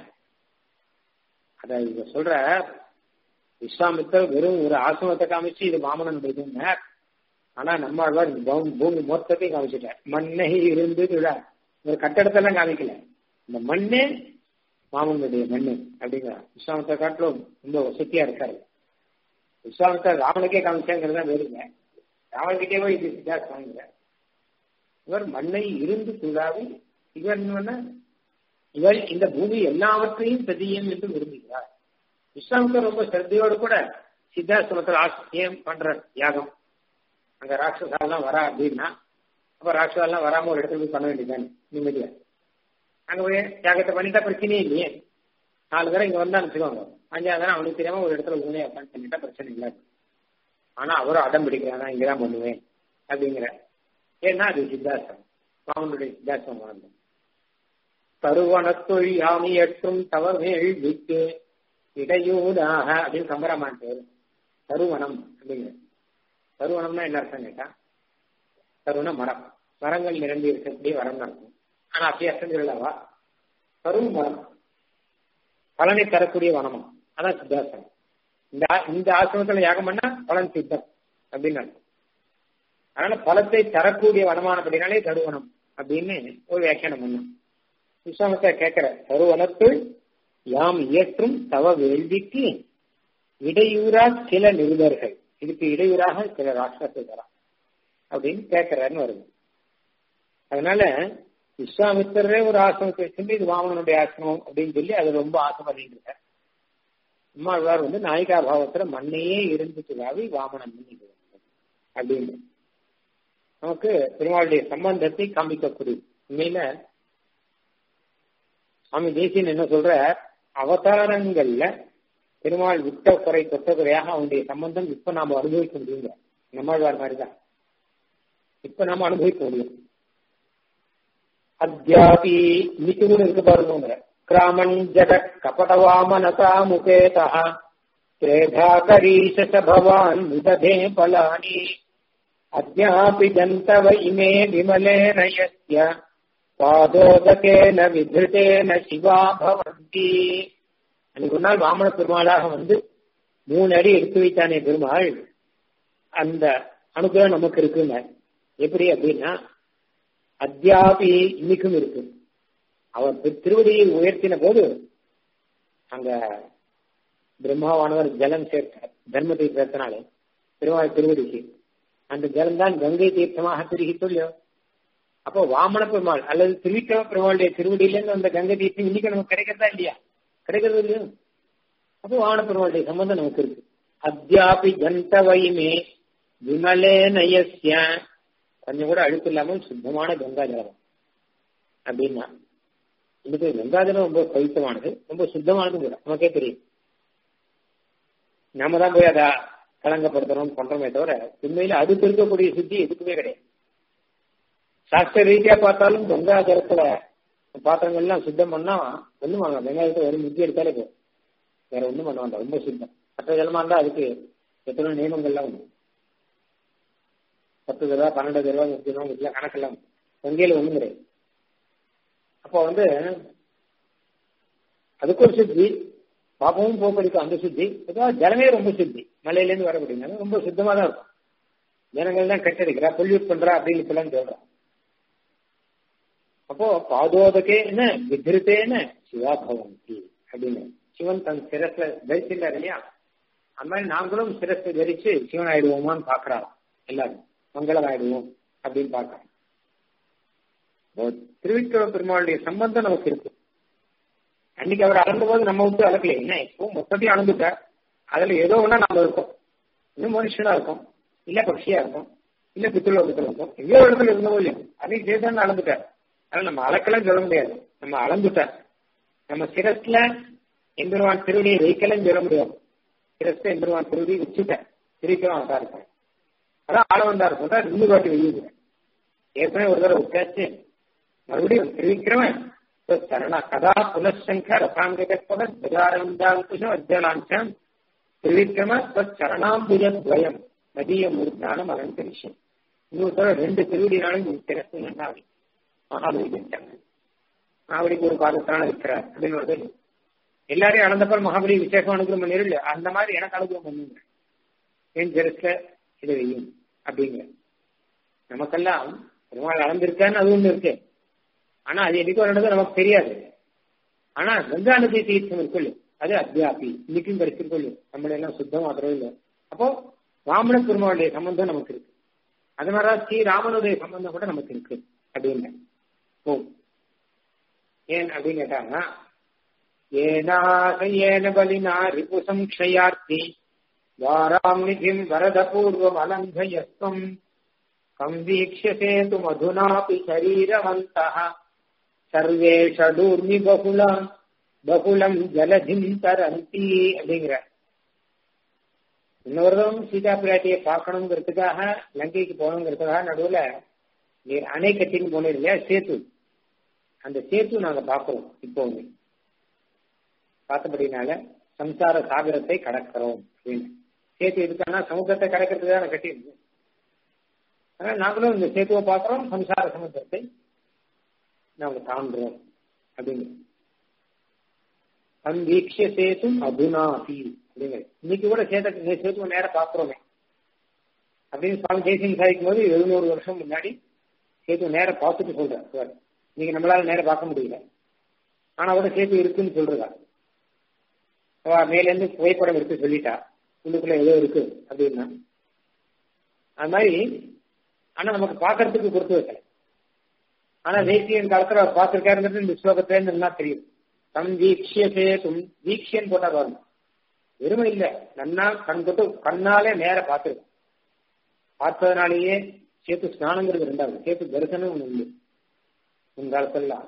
அத இத சொல்ற விஸ்வாமித்தர் வெறும் ஒரு ஆசிரமத்தை காமிச்சு இது வாமனனுடைய ஆனா நம்மாழ்வார் பூமி மொத்தத்தையும் காமிச்சிட்டார் மண்ணை இருந்து ஒரு கட்டடத்தெல்லாம் காமிக்கல இந்த மண்ணே மாமனுடைய மண்ணு அப்படிங்கிறார் விஸ்வாமித்தர் காட்டிலும் ரொம்ப வசதியா இருக்காரு விஸ்வாமித்தர் ராவனுக்கே காமிச்சாங்கிறது தான் வேறுங்க ராவன்கிட்டே போய் இது சித்தாசிரமங்கிற இவர் மண்ணை இருந்து துழாவி இவர் என்ன இவர் இந்த பூமி எல்லாவற்றையும் பிரதியம் என்று விரும்புகிறார் விஸ்வாமித்தர் ரொம்ப சிரத்தையோடு கூட சித்தாசிரமத்தில் ஆசிரியம் பண்ற யாகம் அங்க ராட்சசாலாம் வரா அப்படின்னா அப்ப ராட்சசாலாம் வராம ஒரு இடத்துல போய் பண்ண வேண்டியதானே நிம்மதியா அங்க போய் யாகத்தை பண்ணிட்டா பிரச்சனையே இல்லையே நாலு பேரை இங்க வந்தா வச்சுக்கோங்க அஞ்சாவது தரம் அவனுக்கு தெரியாம ஒரு இடத்துல உண்மையை உட்காந்து பண்ணிட்டா பிரச்சனை இல்லை ஆனா அவரும் அடம் பிடிக்கிறான் இங்கதான் பண்ணுவேன் அப்படிங்கிற ஏன்னா அது சித்தாசம் அவனுடைய சித்தாசம் வாழ்ந்தோம் தருவனத்தொழி யாமியற்றும் தவமேள் விட்டு இடையூடாக அப்படின்னு கம்பராமான் பேர் தருவனம் அப்படிங்கிற தருவனம்னா என்ன அர்த்தம் கேட்டா தருவன மரம் மரங்கள் நிரம்பி இருக்கக்கூடிய வரம் இருக்கும் ஆனா அப்படியே அர்த்தம் சொல்லவா தரும் மரம் பலனை தரக்கூடிய வனமா அதான் சித்தாசனம் இந்த இந்த ஆசிரமத்துல யாகம் பண்ணா பலன் சித்தம் அப்படின்னு அர்த்தம் அதனால பலத்தை தரக்கூடிய வனமான அப்படின்னாலே தருவனம் அப்படின்னு ஒரு வியாக்கியானம் பண்ணும் விஸ்வாமத்தை கேட்கிற தருவனத்துள் யாம் இயற்றும் தவ வேள்விக்கு இடையூறா சில நிருபர்கள் இதுக்கு இடையூறாக சில ராஷ்டிரத்தை தரா அப்படின்னு கேட்கிறாருன்னு வருது அதனால விஸ்வாமித்திரரே ஒரு ஆசிரமத்தை வச்சிருந்து இது வாமனனுடைய ஆசிரமம் அப்படின்னு சொல்லி அது ரொம்ப ஆசை பண்ணிட்டு இருக்கார் அம்மாழ்வார் வந்து நாயிகா பாவத்துல மண்ணையே இருந்துச்சுதாவி வாமனன் அப்படின்னு நமக்கு பெருமாளுடைய சம்பந்தத்தை காமிக்கக்கூடிய உண்மையில சுவாமி தேசியன் என்ன சொல்ற அவதாரங்கள்ல பெருமாள் விட்ட குறை தொட்ட குறையாக அவனுடைய சம்பந்தம் இப்ப நாம அனுபவிக்க முடியுங்க நம்மாழ்வார் மாதிரிதான் இப்ப நாம அனுபவிக்க முடியும் அத்தியாபி இன்னைக்கு கூட இருக்கு பாருங்க கிராமன் ஜட கபடவாமனதா முகேதா त्रेधाकरीश च भवान् मुदधे फलानि अद्यापि जन्तव इमे विमलेन यस्य பாதோதகேன விதிருட்டேன சிவா பவந்தி அன்னைக்கு ஒரு நாள் வாமன பெருமாளாக வந்து மூணு அடி எடுத்து வைத்தானே பெருமாள் அந்த அனுகிரகம் நமக்கு இருக்குங்க எப்படி அப்படின்னா அத்தியாபி இன்னைக்கும் இருக்கு அவர் திருவடியை உயர்த்தின போது அங்க பிரம்மாவானவர் ஜலம் சேர்த்தார் தர்ம தீர்த்தத்தினாலே பெருமாள் திருவடிக்கு அந்த ஜலம் தான் கங்கை தீர்த்தமாக திருகி சொல்லியோ அப்போ வாமன பெருமாள் அல்லது திருவிக்கிரம பெருமாளுடைய திருவடியிலேருந்து அந்த கங்கை தீர்த்தம் இன்னைக்கு நமக்கு கிடைக்கிறதா இல்லையா கிடைக்கிறது இல்லையோ அப்போ வாமன பெருமாளுடைய சம்பந்தம் நமக்கு இருக்கு அத்தியாபி ஜந்த வைமே விமலே நயஸ்ய கொஞ்சம் கூட அழுக்கு இல்லாமல் சுத்தமான கங்கா ஜலம் அப்படின்னா இன்னைக்கு கங்காஜலம் ரொம்ப பவித்தமானது ரொம்ப சுத்தமானது கூட நமக்கே தெரியும் நாம தான் போய் அதை கலங்கப்படுத்தணும் பண்றோமே தவிர உண்மையில அதுக்கு இருக்கக்கூடிய சுத்தி எதுக்குமே கிடையாது சாஸ்திர ரீதியா பார்த்தாலும் கங்கா ஜலத்துல பாத்திரங்கள்லாம் சுத்தம் பண்ணா ஒண்ணும் வாங்க வெங்காயத்தை வெறும் முக்கிய எடுத்தாலே போதும் வேற ஒண்ணும் பண்ண வேண்டாம் ரொம்ப சுத்தம் மற்ற ஜலமா இருந்தா அதுக்கு எத்தனை நியமங்கள்லாம் உண்டு பத்து தடவை பன்னெண்டு தடவை முப்பது ரூபா இதெல்லாம் கணக்கெல்லாம் கங்கையில ஒண்ணும் கிடையாது அப்போ வந்து அதுக்கு ஒரு சுத்தி பாப்பமும் போக்கடிக்கும் அந்த சுத்தி ஏதாவது ஜலமே ரொம்ப சுத்தி மலையிலேருந்து வரக்கூடியது ரொம்ப சுத்தமா தான் இருக்கும் ஜனங்கள் தான் கட்டடிக்கிறா பொல்யூட் பண்றா அப்படின்னு இப்பெல்லாம் சொல்றா அப்போ பாதோதகே என்ன விதிருத்தேன சிவா பவந்தி அப்படின்னு சிவன் தன் சிரஸ்ல தரிச்சிருந்தார் இல்லையா அந்த மாதிரி நாங்களும் சிரஸ்ல தரிச்சு சிவன் ஆயிடுவோமான்னு பாக்குறாராம் எல்லாரும் மங்களம் ஆயிடுவோம் அப்படின்னு பாக்குறோம் திருவிக்கிரம பெருமாளுடைய சம்பந்தம் நமக்கு இருக்கு அன்னைக்கு அவர் அளந்த போது நம்ம விட்டு அளக்கல என்ன இப்போ மொத்தத்தையும் அளந்துட்டார் அதுல ஏதோ ஒண்ணா நம்ம இருக்கோம் இன்னும் மனுஷனா இருக்கும் இல்ல பட்சியா இருக்கும் இல்ல பித்ருலோகத்துல இருக்கும் எங்கேயோ இடத்துல இருந்தவோ இல்லையோ அன்னைக்கு சேர்த்தான் அளந்துட்டார் அதனால நம்ம அளக்கலாம் சொல்ல முடியாது நம்ம அளந்துட்டார் நம்ம சிரஸ்ல எம்பெருவான் திருவடியை வைக்கலன்னு சொல்ல முடியாது சிரஸ்ல எம்பெருவான் திருவடியை வச்சுட்டேன் திருவிக்கிறோம் அவன் இருப்பேன் அதான் ஆள வந்தா இருக்கும் தான் ரெண்டு பாட்டி வெய்யுங்க ஏற்கனவே ஒரு தடவை விட்டாச்சு மறுபடியும் திருவிக்கிறவன் சரண கதா புனசங்க ரசாங்கிகம் அத்தியலாஞ்சம் திருவிக்கிரம சரணாம்புஜத்வயம் மதிய மூர்த்தானம் அலங்கரிஷம் இன்னொரு தடவை ரெண்டு திருவிடினாலும் சிரஸ்து நன்னாவி மகாபலி வச்சாங்க மகாபலிக்கு ஒரு பாதத்தான இருக்கிறார் அப்படின்னு ஒரு எல்லாரையும் அளந்தப்பறம் மகாபலி விசேஷம் அனுகிரம் பண்ணிருல அந்த மாதிரி எனக்கு அனுகிரம் பண்ணுங்க என் சிரஸ்ல இதை வையும் அப்படிங்கிற நமக்கெல்லாம் பெருமாள் அளந்திருக்கான்னு அது ஒண்ணு இருக்கு ஆனா அது என்னைக்கு ஒரு நமக்கு தெரியாது ஆனா கங்கா நதி தீர்த்தம் இருக்குல்ல அது அத்தியாபி இன்னைக்கும் கிடைச்சிருக்கொள்ளு நம்மள எல்லாம் சுத்தமாக்குறோம் இல்லை அப்போ ராமண பெருமாளுடைய சம்பந்தம் நமக்கு இருக்கு அது மாதிரி ஸ்ரீ ராமனுடைய சம்பந்தம் கூட நமக்கு இருக்கு அப்படின்னு ஓ ஏன் அப்படின்னு கேட்டாங்கன்னா ஏனாசையேன பலினா ரிபு சம்ஷயார்த்தி வாராம் நிதிம் வரதபூர்வம் அலங்கயஸ்வம் கம் வீக்ஷசே து மதுனாபி சரீரவந்தः சர்வே ஷடூர்மி பகுலம் பகுலம் ஜலதிம் தரந்தி அப்படிங்கிற இன்னொருதும் சீதா பிராட்டியை பார்க்கணுங்கிறதுக்காக லங்கைக்கு போகணுங்கிறதுக்காக நடுவுல நீர் அணை கட்டின்னு போனது இல்லையா சேத்து அந்த சேத்து நாங்க பாக்குறோம் இப்போ பார்த்தபடினால சம்சார சாகரத்தை கடக்கிறோம் அப்படின்னு சேத்து எதுக்கான சமுத்திரத்தை கடக்கிறதுக்கு தான் கட்டியிருக்கு அதனால நாங்களும் இந்த சேத்துவை பார்க்கிறோம் சம்சார சமுத்திரத்தை நாங்க தாண்டுறோம் அப்படின்னு அங்கீக்ஷ சேத்தும் அதுனாபி அப்படிங்கிற இன்னைக்கு கூட சேத சேத்துவை நேரம் பார்க்கிறோமே அப்படின்னு சுவாமி ஜெய்சிங் சாதிக்கும் போது எழுநூறு வருஷம் முன்னாடி சேத்து நேரம் பார்த்துட்டு சொல்றார் இன்னைக்கு நம்மளால நேரம் பார்க்க முடியல ஆனா கூட சேத்து இருக்குன்னு சொல்றதா மேல இருந்து புகைப்படம் எடுத்து சொல்லிட்டா உள்ளுக்குள்ள ஏதோ இருக்கு அப்படின்னா அது மாதிரி ஆனா நமக்கு பாக்குறதுக்கு பொறுத்து வைக்கல ஆனா தேசியன் காலத்துல அவர் பார்த்திருக்காருங்கிறது இந்த ஸ்லோகத்துல இருந்து நல்லா தெரியும் தம் வீக்ஷிய சேதும் வீக்ஷியன் போட்டா பாருங்க வெறுமை இல்ல நன்னா கண் தொட்டு கண்ணாலே நேர பார்த்திருக்கோம் பார்த்ததுனாலேயே சேத்து ஸ்நானங்கிறது ரெண்டாவது சேத்து தரிசனம் ஒண்ணு உண்டு முன் காலத்துல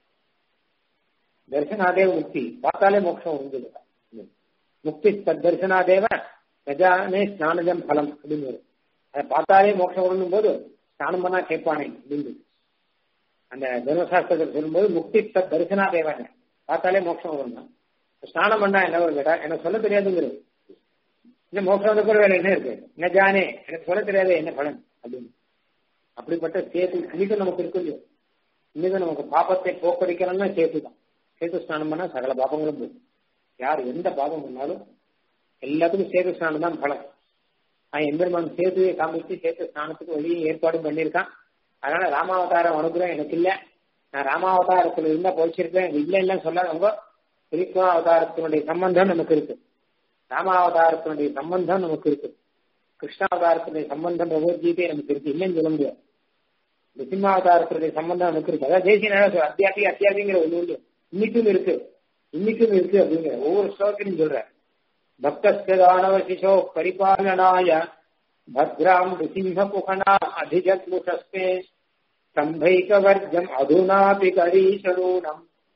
தரிசனாதேவ முக்தி பார்த்தாலே மோட்சம் உண்டு முக்தி தரிசனாதேவ கஜானே ஸ்நானஜம் பலம் அப்படின்னு அதை பார்த்தாலே மோட்சம் வரணும் போது ஸ்நானம் பண்ணா கேட்பானே அப்படின்னு அந்த தர்மசாஸ்திரத்தில் சொல்லும்போது முக்தி தத் தரிசனா தேவன் பார்த்தாலே மோட்சம் வரும் ஸ்நானம் பண்ணா என்ன வரும் கேட்டா எனக்கு சொல்ல தெரியாதுங்கிறது இந்த மோட்சம் வந்து கூட வேற என்ன இருக்கு என்ன ஜானே எனக்கு சொல்ல தெரியாது என்ன பலன் அப்படின்னு அப்படிப்பட்ட சேத்து இன்னைக்கும் நமக்கு இருக்கு இல்லையோ இன்னைக்கும் நமக்கு பாப்பத்தை போக்கடிக்கணும்னா சேத்து தான் சேத்து ஸ்நானம் பண்ணா சகல பாபங்களும் போகும் யார் எந்த பாபம் பண்ணாலும் எல்லாத்துக்கும் சேத்து ஸ்நானம் தான் பலம் எம்பெருமான் சேத்துவை காமிச்சு சேத்து ஸ்நானத்துக்கு வழியும் ஏற்பாடும் பண்ணியிருக்கான் அதனால ராமாவதாரம் அனுகிரகம் எனக்கு இல்ல நான் ராமாவதாரத்துல இருந்தா போச்சிருக்கேன் இல்ல இல்லன்னு சொல்லாதவங்க கிருஷ்ண அவதாரத்தினுடைய சம்பந்தம் நமக்கு இருக்கு ராமாவதாரத்தினுடைய சம்பந்தம் நமக்கு இருக்கு கிருஷ்ணாவதாரத்தினுடைய சம்பந்தம் பகவத்கீதை நமக்கு இருக்கு இல்லைன்னு சொல்ல முடியாது நிசிம்மாவதாரத்தினுடைய சம்பந்தம் நமக்கு இருக்கு அதாவது தேசிய நேரம் அத்தியாபி அத்தியாபிங்கிற ஒண்ணு உண்டு இன்னைக்கும் இருக்கு இன்னைக்கும் இருக்கு அப்படிங்கிற ஒவ்வொரு ஸ்லோகத்திலும் சொல்ற பக்தஸ்தானவ சிசோ பரிபாலனாய भद्राम् नृसिंहपुहना अधिजग्मुषस्ते स्तम्भैकवर्गम् अधुनापि करीशरूणम्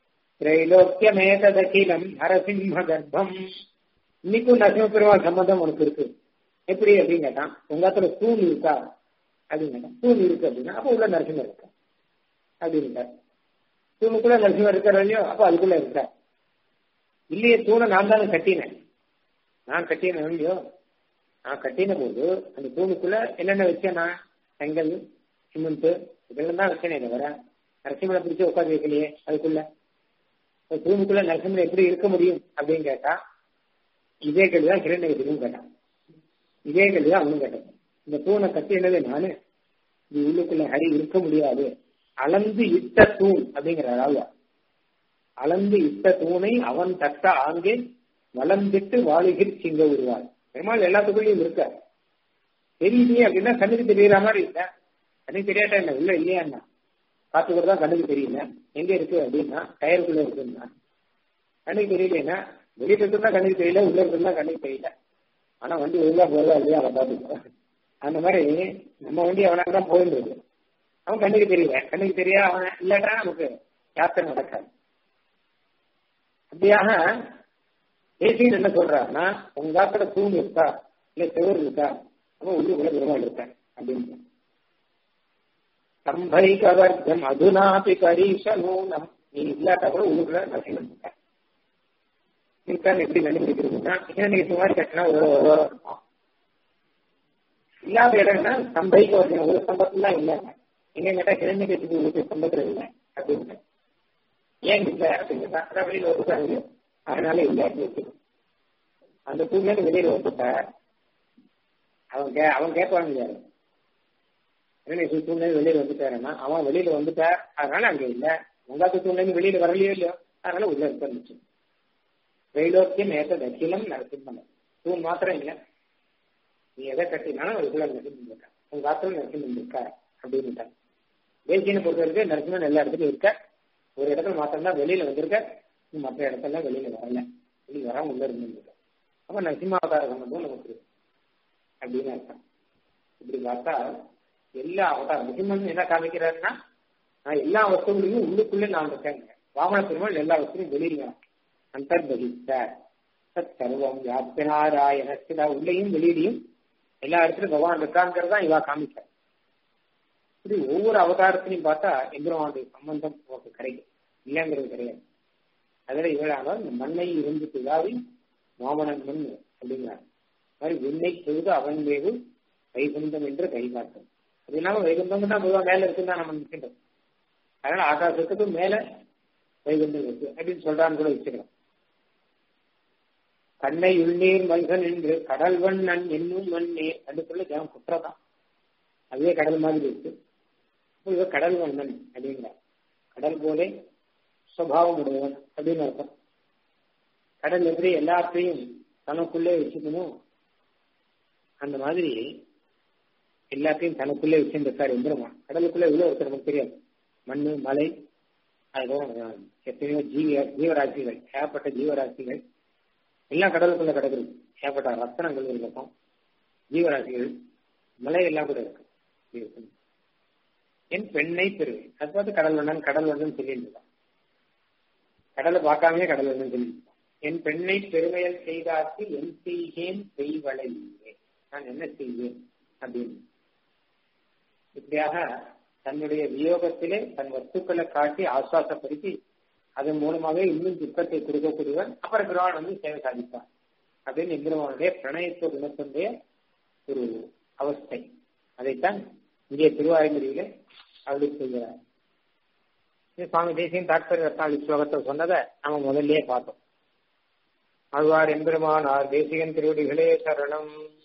திரைலோக்கியமேததகிலம் நரசிம்ம கர்ப்பம் இன்னைக்கும் நரசிம்ம பெருமாள் சம்பந்தம் உனக்கு இருக்கு எப்படி அப்படின்னு கேட்டான் உங்க இடத்துல தூண் இருக்கா அப்படின்னு கேட்டான் தூண் இருக்கு அப்படின்னா அப்ப உள்ள நரசிம்மர் இருக்கா அப்படின்ட்டார் தூணுக்குள்ள நரசிம்மர் இருக்கார் இல்லையோ அப்ப அதுக்குள்ள இருக்கார் இல்லையே தூணை நான் தானே கட்டினேன் நான் கட்டினேன் இல்லையோ நான் கட்டின போது அந்த தூணுக்குள்ள என்னென்ன வச்சேன் நான் செங்கல் சிமெண்ட் இதெல்லாம் தான் வச்சேனே தவிர நரசிம்மனை பிடிச்சி உட்காந்து வைக்கலையே அதுக்குள்ள தூணுக்குள்ள நரசிம்மன் எப்படி இருக்க முடியும் அப்படின்னு கேட்டா இதே கேள்விதான் கிரண்யகத்திலும் கேட்டான் இதே கேள்விதான் அவனும் கேட்டான் இந்த தூணை கட்டினது நானு இது உள்ளுக்குள்ள ஹரி இருக்க முடியாது அளந்து இட்ட தூண் அப்படிங்கிற ஆழ்வா அளந்து இட்ட தூணை அவன் தட்ட ஆங்கே வளர்ந்துட்டு வாழுகிர் சிங்க உருவாள் பெருமாள் எல்லாத்துக்குள்ளயும் இருக்க தெரியலையே அப்படின்னா கண்ணுக்கு தெரியற மாதிரி இல்ல கண்ணுக்கு தெரியாட்டா என்ன உள்ள இல்லையா என்ன காத்து கூட தான் கண்ணுக்கு தெரியல எங்க இருக்கு அப்படின்னா டயருக்குள்ள இருக்குன்னா கண்ணுக்கு தெரியலன்னா வெளியில இருக்குன்னா கண்ணுக்கு தெரியல உள்ள இருக்குன்னா கண்ணுக்கு தெரியல ஆனா வண்டி ஒழுங்கா போறதா இல்லையா அவன் பார்த்துக்கலாம் அந்த மாதிரி நம்ம வண்டி அவனாக தான் போயிருக்கு அவன் கண்ணுக்கு தெரியல கண்ணுக்கு தெரியா அவன் இல்லாட்டா நமக்கு யாத்திரை நடக்காது அப்படியாக தேசியன் என்ன சொல்றாருன்னா உங்க ஆத்துல தூண் இருக்கா இல்ல செவர் இருக்கா அவன் உள்ளுக்குள்ள பெருமாள் இருக்க அப்படின்னு சம்பைகவர்க்கம் அதுனாபி கரீஷனூனம் நீ இல்லாட்டா கூட உள்ளுக்குள்ள நரசிம்மன் இருக்க இருக்கான்னு எப்படி கண்டுபிடிக்கிறதுன்னா நீங்க சுமார் கட்டினா ஒரு ஒரு இருக்கும் இல்லாத இடம்னா சம்பைக்கு வரணும் ஒரு சம்பத்துல இல்லை எங்க கேட்டா கிழமை கட்சிக்கு உங்களுக்கு சம்பத்துல இல்லை அப்படின்னு ஏன் இல்லை அப்படின்னு கேட்டா வெளியில வந்துட்டாங்க அதனால இல்லை அந்த தூங்க வெளியில வந்துட்ட அவன் கே அவன் கேட்பான் இல்லையா என்ன தூங்க வெளியில வந்துட்டாருன்னா அவன் வெளியில வந்துட்டார் அதனால அங்க இல்ல உங்காத்து தூங்க வெளியில வரலையோ இல்லையோ அதனால உள்ள இருந்துச்சு வெயிலோக்கியம் ஏற்ற தக்கிலம் நரசிம்மன் தூண் மாத்திரம் இல்லை நீ எதை கட்டினாலும் அதுக்குள்ள நரசிம்மன் இருக்கா உங்க ஆத்திரம் நரசிம்மன் இருக்கா அப்படின்னுட்டான் தேசியனை பொறுத்தவரைக்கும் நரசிம்மன் எல்லா இடத்துலயும் இருக்க ஒரு இடத்துல மாத்திரம் வெளியில வந்திருக்க மற்ற இடத்துல வெளியில வரல வெளியில வராம உள்ள இருந்திருக்க அப்ப நரசிம்மாவதார சம்பந்தம் நமக்கு இருக்கு அப்படின்னு அர்த்தம் இப்படி பார்த்தா எல்லா அவதாரம் நரசிம்மன் என்ன காமிக்கிறாருன்னா நான் எல்லா வஸ்துகளையும் உள்ளுக்குள்ளே நான் இருக்கேங்க வாமன பெருமாள் எல்லா வஸ்துலையும் வெளியில அந்தர்பகித்த சத் சர்வம் வியாபியநாராயணஸ்தில உள்ளேயும் வெளியிலையும் எல்லா இடத்துலயும் பகவான் இருக்காங்கிறதா இவா காமிக்க இப்படி ஒவ்வொரு அவதாரத்திலையும் பார்த்தா எம்பெருமானுடைய சம்பந்தம் நமக்கு கிடைக்கும் இல்லைங்கிறது கிடையாது அதுல இவளாக இந்த மண்ணை இருந்து பிதாவி மாமனன் மண் அப்படிங்கிறார் மாதிரி விண்ணை பொழுது அவன் வேகு வைகுந்தம் என்று கைகாட்டும் அது இல்லாம வைகுந்தம் தான் பொதுவாக மேல இருக்குன்னு தான் நம்ம நினைக்கின்றோம் அதனால ஆகாசத்துக்கு மேல வைகுந்தம் இருக்கு அப்படின்னு சொல்றான்னு கூட வச்சுக்கலாம் கண்ணை உள்நீர் மல்கன் என்று கடல் வண்ணன் என்னும் மண்ணீர் அதுக்குள்ள ஜனம் குற்றதான் அதுவே கடல் மாதிரி இருக்கு இவ கடல் வண்ணன் அப்படிங்கிற கடல் போலே சுவாவம் உடையவன் அப்படின்னு அர்த்தம் கடல் எப்படி எல்லாத்தையும் தனக்குள்ளே வச்சுக்கணும் அந்த மாதிரி எல்லாத்தையும் தனக்குள்ளே வச்சுருக்காரு எந்திரமான் கடலுக்குள்ளே எவ்வளவு ஒருத்தர் நமக்கு தெரியாது மண்ணு மலை அதுக்கப்புறம் எத்தனையோ ஜீவ ஜீவராசிகள் ஏகப்பட்ட ஜீவராசிகள் எல்லாம் கடலுக்குள்ள கிடக்குது ஏகப்பட்ட ரத்தனங்கள் இருக்கும் ஜீவராசிகள் மலை எல்லாம் கூட இருக்கு என் பெண்ணை பெறுவேன் அது பார்த்து கடல் வண்ணன் கடல் வண்ணன் சொல்லிட்டு இருக்கான் கடலை பார்க்காமலே கடல் வண்ணன் சொல்லிட்டு இருக்கான் என் பெண்ணை பெருமையல் செய்தாக்கு என் செய்கேன் செய்வளை நான் என்ன செய்வேன் அப்படின்னு இப்படியாக தன்னுடைய வியோகத்திலே தன் வஸ்துக்களை காட்டி ஆசுவாசப்படுத்தி அதன் மூலமாகவே இன்னும் துக்கத்தை கொடுக்கக்கூடியவன் அப்புறம் பெருமாள் வந்து சேவை சாதிப்பான் அப்படின்னு எம்பெருமானுடைய பிரணயத்துவ குணத்தினுடைய ஒரு அவஸ்தை அதைத்தான் இங்கே திருவாயுமொழியில அப்படி செய்கிறார் சுவாமி தேசியம் தாற்பரிய ரத்னாளி ஸ்லோகத்தை சொன்னதை நம்ம முதல்லயே பார்த்தோம் ஆழ்வார் எம்பெருமானார் தேசிகன் திருவடிகளே சரணம்